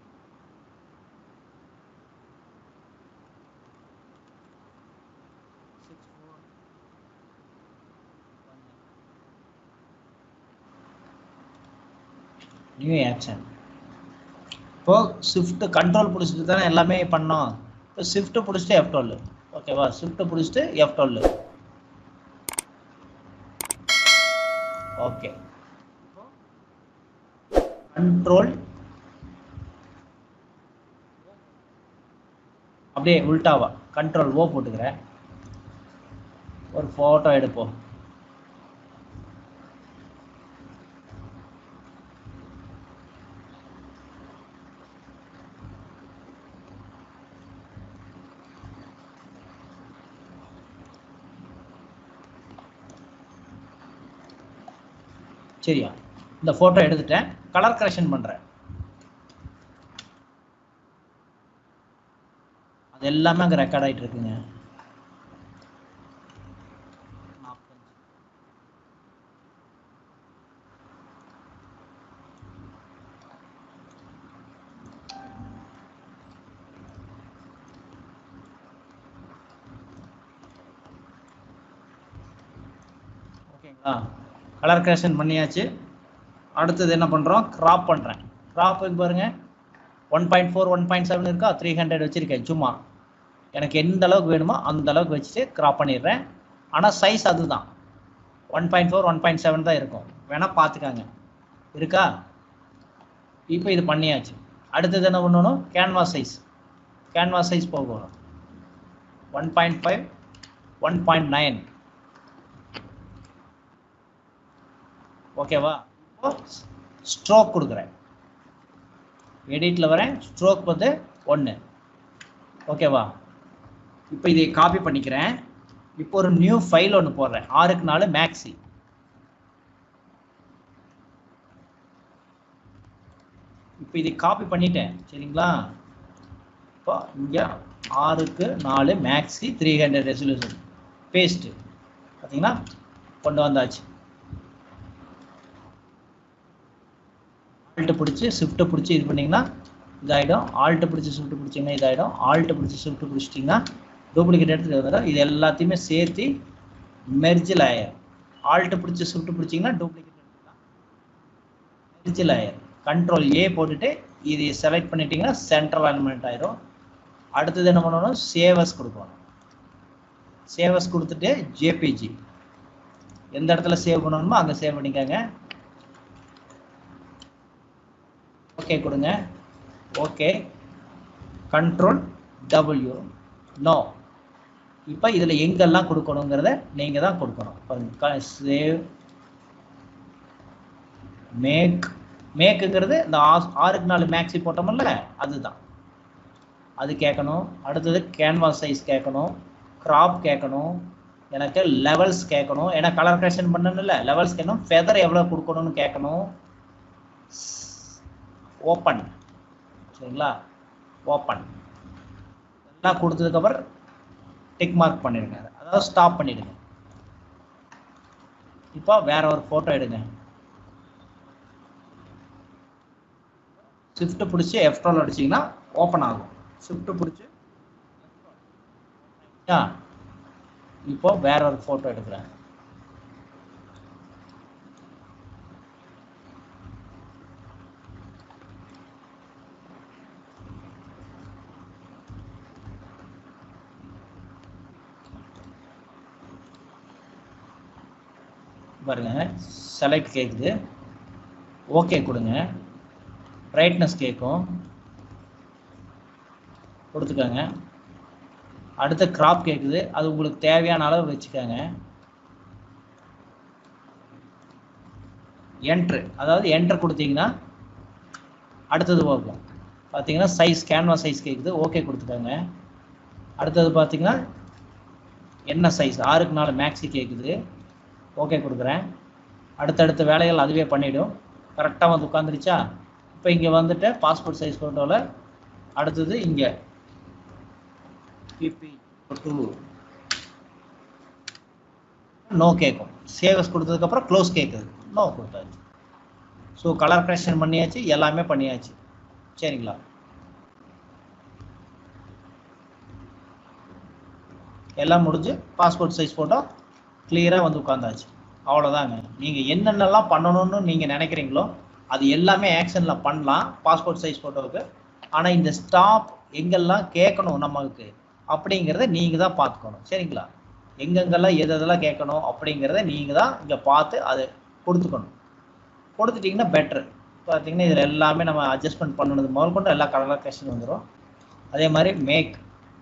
நியூ ஆக்ஷன் இப்போ ஷிஃப்ட் கண்ட்ரோல் பிடிச்சிட்டு தானே எல்லாமே பண்ணோம் இப்போ ஷிஃப்ட் பிடிச்சிட்டு எஃப் டுவெல் ஓகேவா ஷிஃப்ட் பிடிச்சிட்டு எஃப் டுவெல் ஓகே கண்ட்ரோல் அப்படியே உல்டாவா கண்ட்ரோல் ஓ போட்டுக்கிறேன் ஒரு ஃபோட்டோ எடுப்போம் சரியா இந்த ஃபோட்டோ எடுத்துட்டேன் கலர் கரெக்ஷன் பண்ணுறேன் அது எல்லாமே அங்கே ரெக்கார்ட் ஆகிட்டு இருக்குங்க சரிங்களா கலர் கரெக்ஷன் பண்ணியாச்சு அடுத்தது என்ன பண்ணுறோம் கிராப் பண்ணுறேன் கிராப் பாருங்க one point four one point seven இருக்கா த்ரீ ஹண்ட்ரட் வச்சுருக்கேன் சும்மா எனக்கு எந்த அளவுக்கு வேணுமோ அந்த அளவுக்கு வச்சுட்டு கிராப் பண்ணிடுறேன் ஆனால் சைஸ் அதுதான் one point four one point seven தான் இருக்கும் வேணால் பார்த்துக்காங்க இருக்கா இப்போ இது பண்ணியாச்சு அடுத்தது என்ன பண்ணணும் கேன்வாஸ் சைஸ் கேன்வாஸ் சைஸ் போகணும் one point five one point nine ஓகேவா இப்போ ஸ்ட்ரோக் கொடுக்குறேன் எடிட்டில் வரேன் ஸ்ட்ரோக் வந்து ஒன்று ஓகேவா இப்போ இதை காப்பி பண்ணிக்கிறேன் இப்போ ஒரு நியூ ஃபைல் ஒன்று போடுறேன் ஆறுக்கு நாலு மேக்ஸி இப்போ இதை காப்பி பண்ணிட்டேன் சரிங்களா இப்போ இங்கே ஆறுக்கு நாலு maxi three hundred resolution paste பார்த்தீங்கன்னா கொண்டு வந்தாச்சு ஆல்ட்டு பிடிச்சி ஷிஃப்ட்டை பிடிச்சி இது பண்ணிங்கன்னா இதாகிடும் ஆல்ட்டை பிடிச்சி ஷிஃப்ட் பிடிச்சிங்கன்னா இதாகிடும் ஆல்ட்டை பிடிச்சி ஷிஃப்ட் பிடிச்சிட்டிங்கன்னா டூப்ளிகேட் எடுத்துகிட்டு வந்துடும் இது எல்லாத்தையுமே சேர்த்து மெர்ஜில் ஆயிரும் ஆல்ட்டை பிடிச்சி ஷிஃப்ட் பிடிச்சிங்கன்னா டூப்ளிகேட் எடுத்துக்கலாம் மெர்ஜில் ஆயிரும் கண்ட்ரோல் ஏ போட்டுட்டு இது செலக்ட் பண்ணிட்டீங்கன்னா சென்ட்ரல் அலைன்மெண்ட் ஆயிரும் அடுத்தது என்ன பண்ணணும் சேவஸ் கொடுக்கணும் சேவஸ் கொடுத்துட்டு ஜேபிஜி எந்த இடத்துல சேவ் பண்ணணுமோ அங்கே சேவ் பண்ணிக்கோங்க ஓகே கொடுங்க ஓகே கண்ட்ரோல் டபிள்யூ நோ இப்போ இதில் எங்கெல்லாம் கொடுக்கணுங்கிறத நீங்கள் தான் கொடுக்கணும் பாருங்க சேவ் மேக் மேக்குங்கிறது இந்த ஆ- ஆறுக்கு நாலு மேக்ஸி போட்டோம்ல அதுதான் அது கேட்கணும் அடுத்தது கேன்வாஸ் சைஸ் கேட்கணும் கிராப் கேட்கணும் எனக்கு லெவல்ஸ் கேட்கணும் ஏன்னா கலர் கரெக்ஷன் பண்ணணும்ல லெவல்ஸ் கேட்கணும் ஃபெதர் எவ்வளோ கொடுக்கணும்னு கேட்கணும் ஓப்பன் சரிங்களா ஓப்பன் எல்லாம் கொடுத்ததுக்கப்புறம் டிக் மார்க் பண்ணிடுங்க அதாவது ஸ்டாப் பண்ணிடுங்க இப்போ வேற ஒரு ஃபோட்டோ எடுங்க ஷிஃப்ட் பிடிச்சி எஃப்டோல் அடிச்சிங்கன்னா ஓப்பன் ஆகும் ஷிஃப்ட் பிடிச்சி இப்போ வேற ஒரு ஃபோட்டோ எடுக்கிறேன் பாருங்க செலக்ட் கேட்குது ஓகே கொடுங்க பிரைட்னஸ் கேட்கும் கொடுத்துக்கோங்க அடுத்து கிராப் கேட்குது அது உங்களுக்கு தேவையான அளவு வச்சுக்கோங்க என்ட்ரு அதாவது என்டர் கொடுத்தீங்கன்னா அடுத்தது போகும் பார்த்தீங்கன்னா சைஸ் கேன்வாஸ் சைஸ் கேட்குது ஓகே கொடுத்துக்கோங்க அடுத்தது பார்த்தீங்கன்னா என்ன சைஸ் ஆறுக்கு நாலு மேக்ஸி கேட்குது ஓகே கொடுக்குறேன் அடுத்தடுத்த வேலைகள் அதுவே பண்ணிடும் கரெக்டாக வந்து உட்காந்துருச்சா இப்போ இங்கே வந்துட்டு பாஸ்போர்ட் சைஸ் ஃபோட்டோவில் அடுத்தது இங்கே பிபி டூ நோ கேட்கும் சேவஸ் கொடுத்ததுக்கப்புறம் க்ளோஸ் கேட்குது நோ கொடுத்தாச்சு ஸோ கலர் கரெக்ஷன் பண்ணியாச்சு எல்லாமே பண்ணியாச்சு சரிங்களா எல்லாம் முடிஞ்சு பாஸ்போர்ட் சைஸ் ஃபோட்டோ கிளியராக வந்து உட்காந்தாச்சு அவ்வளோதாங்க நீங்கள் என்னென்னலாம் பண்ணணும்னு நீங்கள் நினைக்கிறீங்களோ அது எல்லாமே ஆக்ஷனில் பண்ணலாம் பாஸ்போர்ட் சைஸ் ஃபோட்டோவுக்கு ஆனால் இந்த ஸ்டாப் எங்கெல்லாம் கேட்கணும் நமக்கு அப்படிங்கிறத நீங்கள் தான் பார்த்துக்கணும் சரிங்களா எங்கெங்கெல்லாம் எது எதெல்லாம் கேட்கணும் அப்படிங்கிறத நீங்கள் தான் இங்கே பார்த்து அதை கொடுத்துக்கணும் கொடுத்துட்டிங்கன்னா பெட்ரு பார்த்தீங்கன்னா இதில் எல்லாமே நம்ம அட்ஜஸ்ட்மெண்ட் பண்ணுனது முதல் கொண்டு எல்லா கலர் கஷ்டம் வந்துடும் அதே மாதிரி மேக்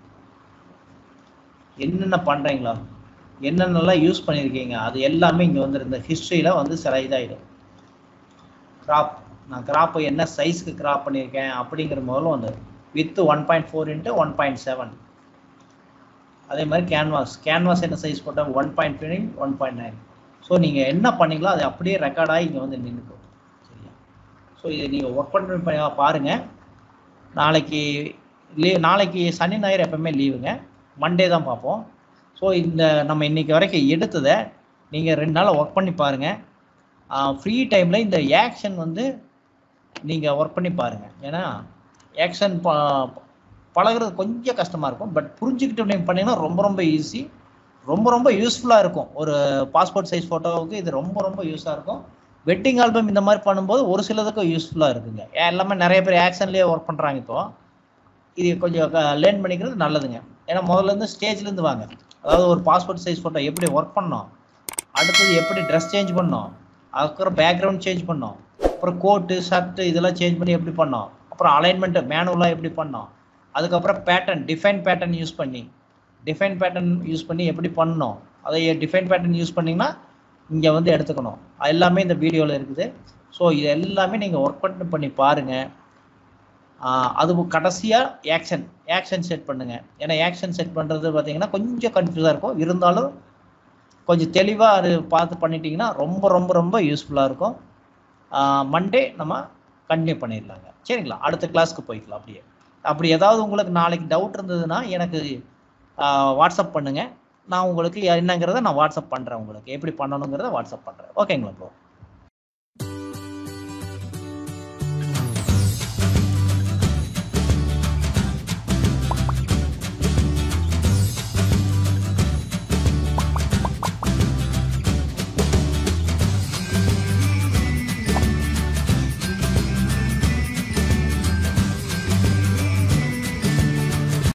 என்னென்ன பண்ணுறீங்களோ என்னென்னலாம் யூஸ் பண்ணியிருக்கீங்க அது எல்லாமே இங்கே வந்து இந்த ஹிஸ்ட்ரியில் வந்து சில இதாகிடும் கிராப் நான் கிராப்பை என்ன சைஸ்க்கு கிராப் பண்ணியிருக்கேன் அப்படிங்கிற முதல்ல வந்து with one point four into one point seven அதே மாதிரி கேன்வாஸ் கேன்வாஸ் என்ன சைஸ் போட்டால் one point three one point nine so நீங்கள் என்ன பண்ணீங்களோ அது அப்படியே ரெக்கார்ட் ஆகி இங்கே வந்து நின்றுக்கும் சரியா ஸோ இதை நீங்கள் ஒர்க் பண்ணி பாருங்கள் நாளைக்கு லீவ் நாளைக்கு சனி ஞாயிறு எப்பவுமே லீவுங்க மண்டே தான் பார்ப்போம் ஸோ இந்த நம்ம இன்னைக்கு வரைக்கும் எடுத்ததை நீங்கள் ரெண்டு நாள் ஒர்க் பண்ணி பாருங்கள் ஃப்ரீ டைமில் இந்த ஆக்ஷன் வந்து நீங்கள் ஒர்க் பண்ணி பாருங்கள் ஏன்னா ஆக்ஷன் ப பழகுறது கொஞ்சம் கஷ்டமாக இருக்கும் பட் புரிஞ்சுக்கிட்டு நீங்கள் பண்ணீங்கன்னா ரொம்ப ரொம்ப ஈஸி ரொம்ப ரொம்ப யூஸ்ஃபுல்லாக இருக்கும் ஒரு பாஸ்போர்ட் சைஸ் ஃபோட்டோவுக்கு இது ரொம்ப ரொம்ப யூஸாக இருக்கும் வெட்டிங் ஆல்பம் இந்த மாதிரி பண்ணும்போது ஒரு சிலதுக்கு யூஸ்ஃபுல்லாக இருக்குங்க எல்லாமே நிறைய பேர் ஆக்ஷன்லேயே ஒர்க் பண்ணுறாங்க இப்போ இது கொஞ்சம் லேர்ன் பண்ணிக்கிறது நல்லதுங்க ஏன்னா முதல்ல இருந்து ஸ்டேஜ்லேருந்து வாங்க அதாவது ஒரு பாஸ்போர்ட் சைஸ் ஃபோட்டோ எப்படி ஒர்க் பண்ணோம் அடுத்தது எப்படி ட்ரெஸ் சேஞ்ச் பண்ணோம் அதுக்கப்புறம் பேக்ரவுண்ட் சேஞ்ச் பண்ணோம் அப்புறம் கோட்டு ஷர்ட்டு இதெல்லாம் சேஞ்ச் பண்ணி எப்படி பண்ணோம் அப்புறம் அலைன்மெண்ட்டு மேனுவலாக எப்படி பண்ணோம் அதுக்கப்புறம் பேட்டர்ன் டிஃபைன் பேட்டர்ன் யூஸ் பண்ணி டிஃபைன் பேட்டர்ன் யூஸ் பண்ணி எப்படி பண்ணணும் அதை டிஃபைன் பேட்டர்ன் யூஸ் பண்ணிங்கன்னா இங்கே வந்து எடுத்துக்கணும் அது எல்லாமே இந்த வீடியோவில் இருக்குது ஸோ இது எல்லாமே நீங்கள் ஒர்க் பண்ணி பண்ணி பாருங்கள் அது கடைசியாக ஆக்ஷன் ஆக்ஷன் செட் பண்ணுங்கள் ஏன்னா ஆக்ஷன் செட் பண்ணுறது பார்த்தீங்கன்னா கொஞ்சம் கன்ஃபியூஸாக இருக்கும் இருந்தாலும் கொஞ்சம் தெளிவாக அது பார்த்து பண்ணிட்டீங்கன்னா ரொம்ப ரொம்ப ரொம்ப யூஸ்ஃபுல்லாக இருக்கும் மண்டே நம்ம கண்டினியூ பண்ணிடலாங்க சரிங்களா அடுத்த கிளாஸ்க்கு போய்க்கலாம் அப்படியே அப்படி ஏதாவது உங்களுக்கு நாளைக்கு டவுட் இருந்ததுன்னா எனக்கு வாட்ஸ்அப் பண்ணுங்கள் நான் உங்களுக்கு என்னங்கிறத நான் வாட்ஸ்அப் பண்ணுறேன் உங்களுக்கு எப்படி பண்ணணுங்கிறத வாட்ஸ்அப் பண்ணுறேன் ஓகேங்களா ப்ரோ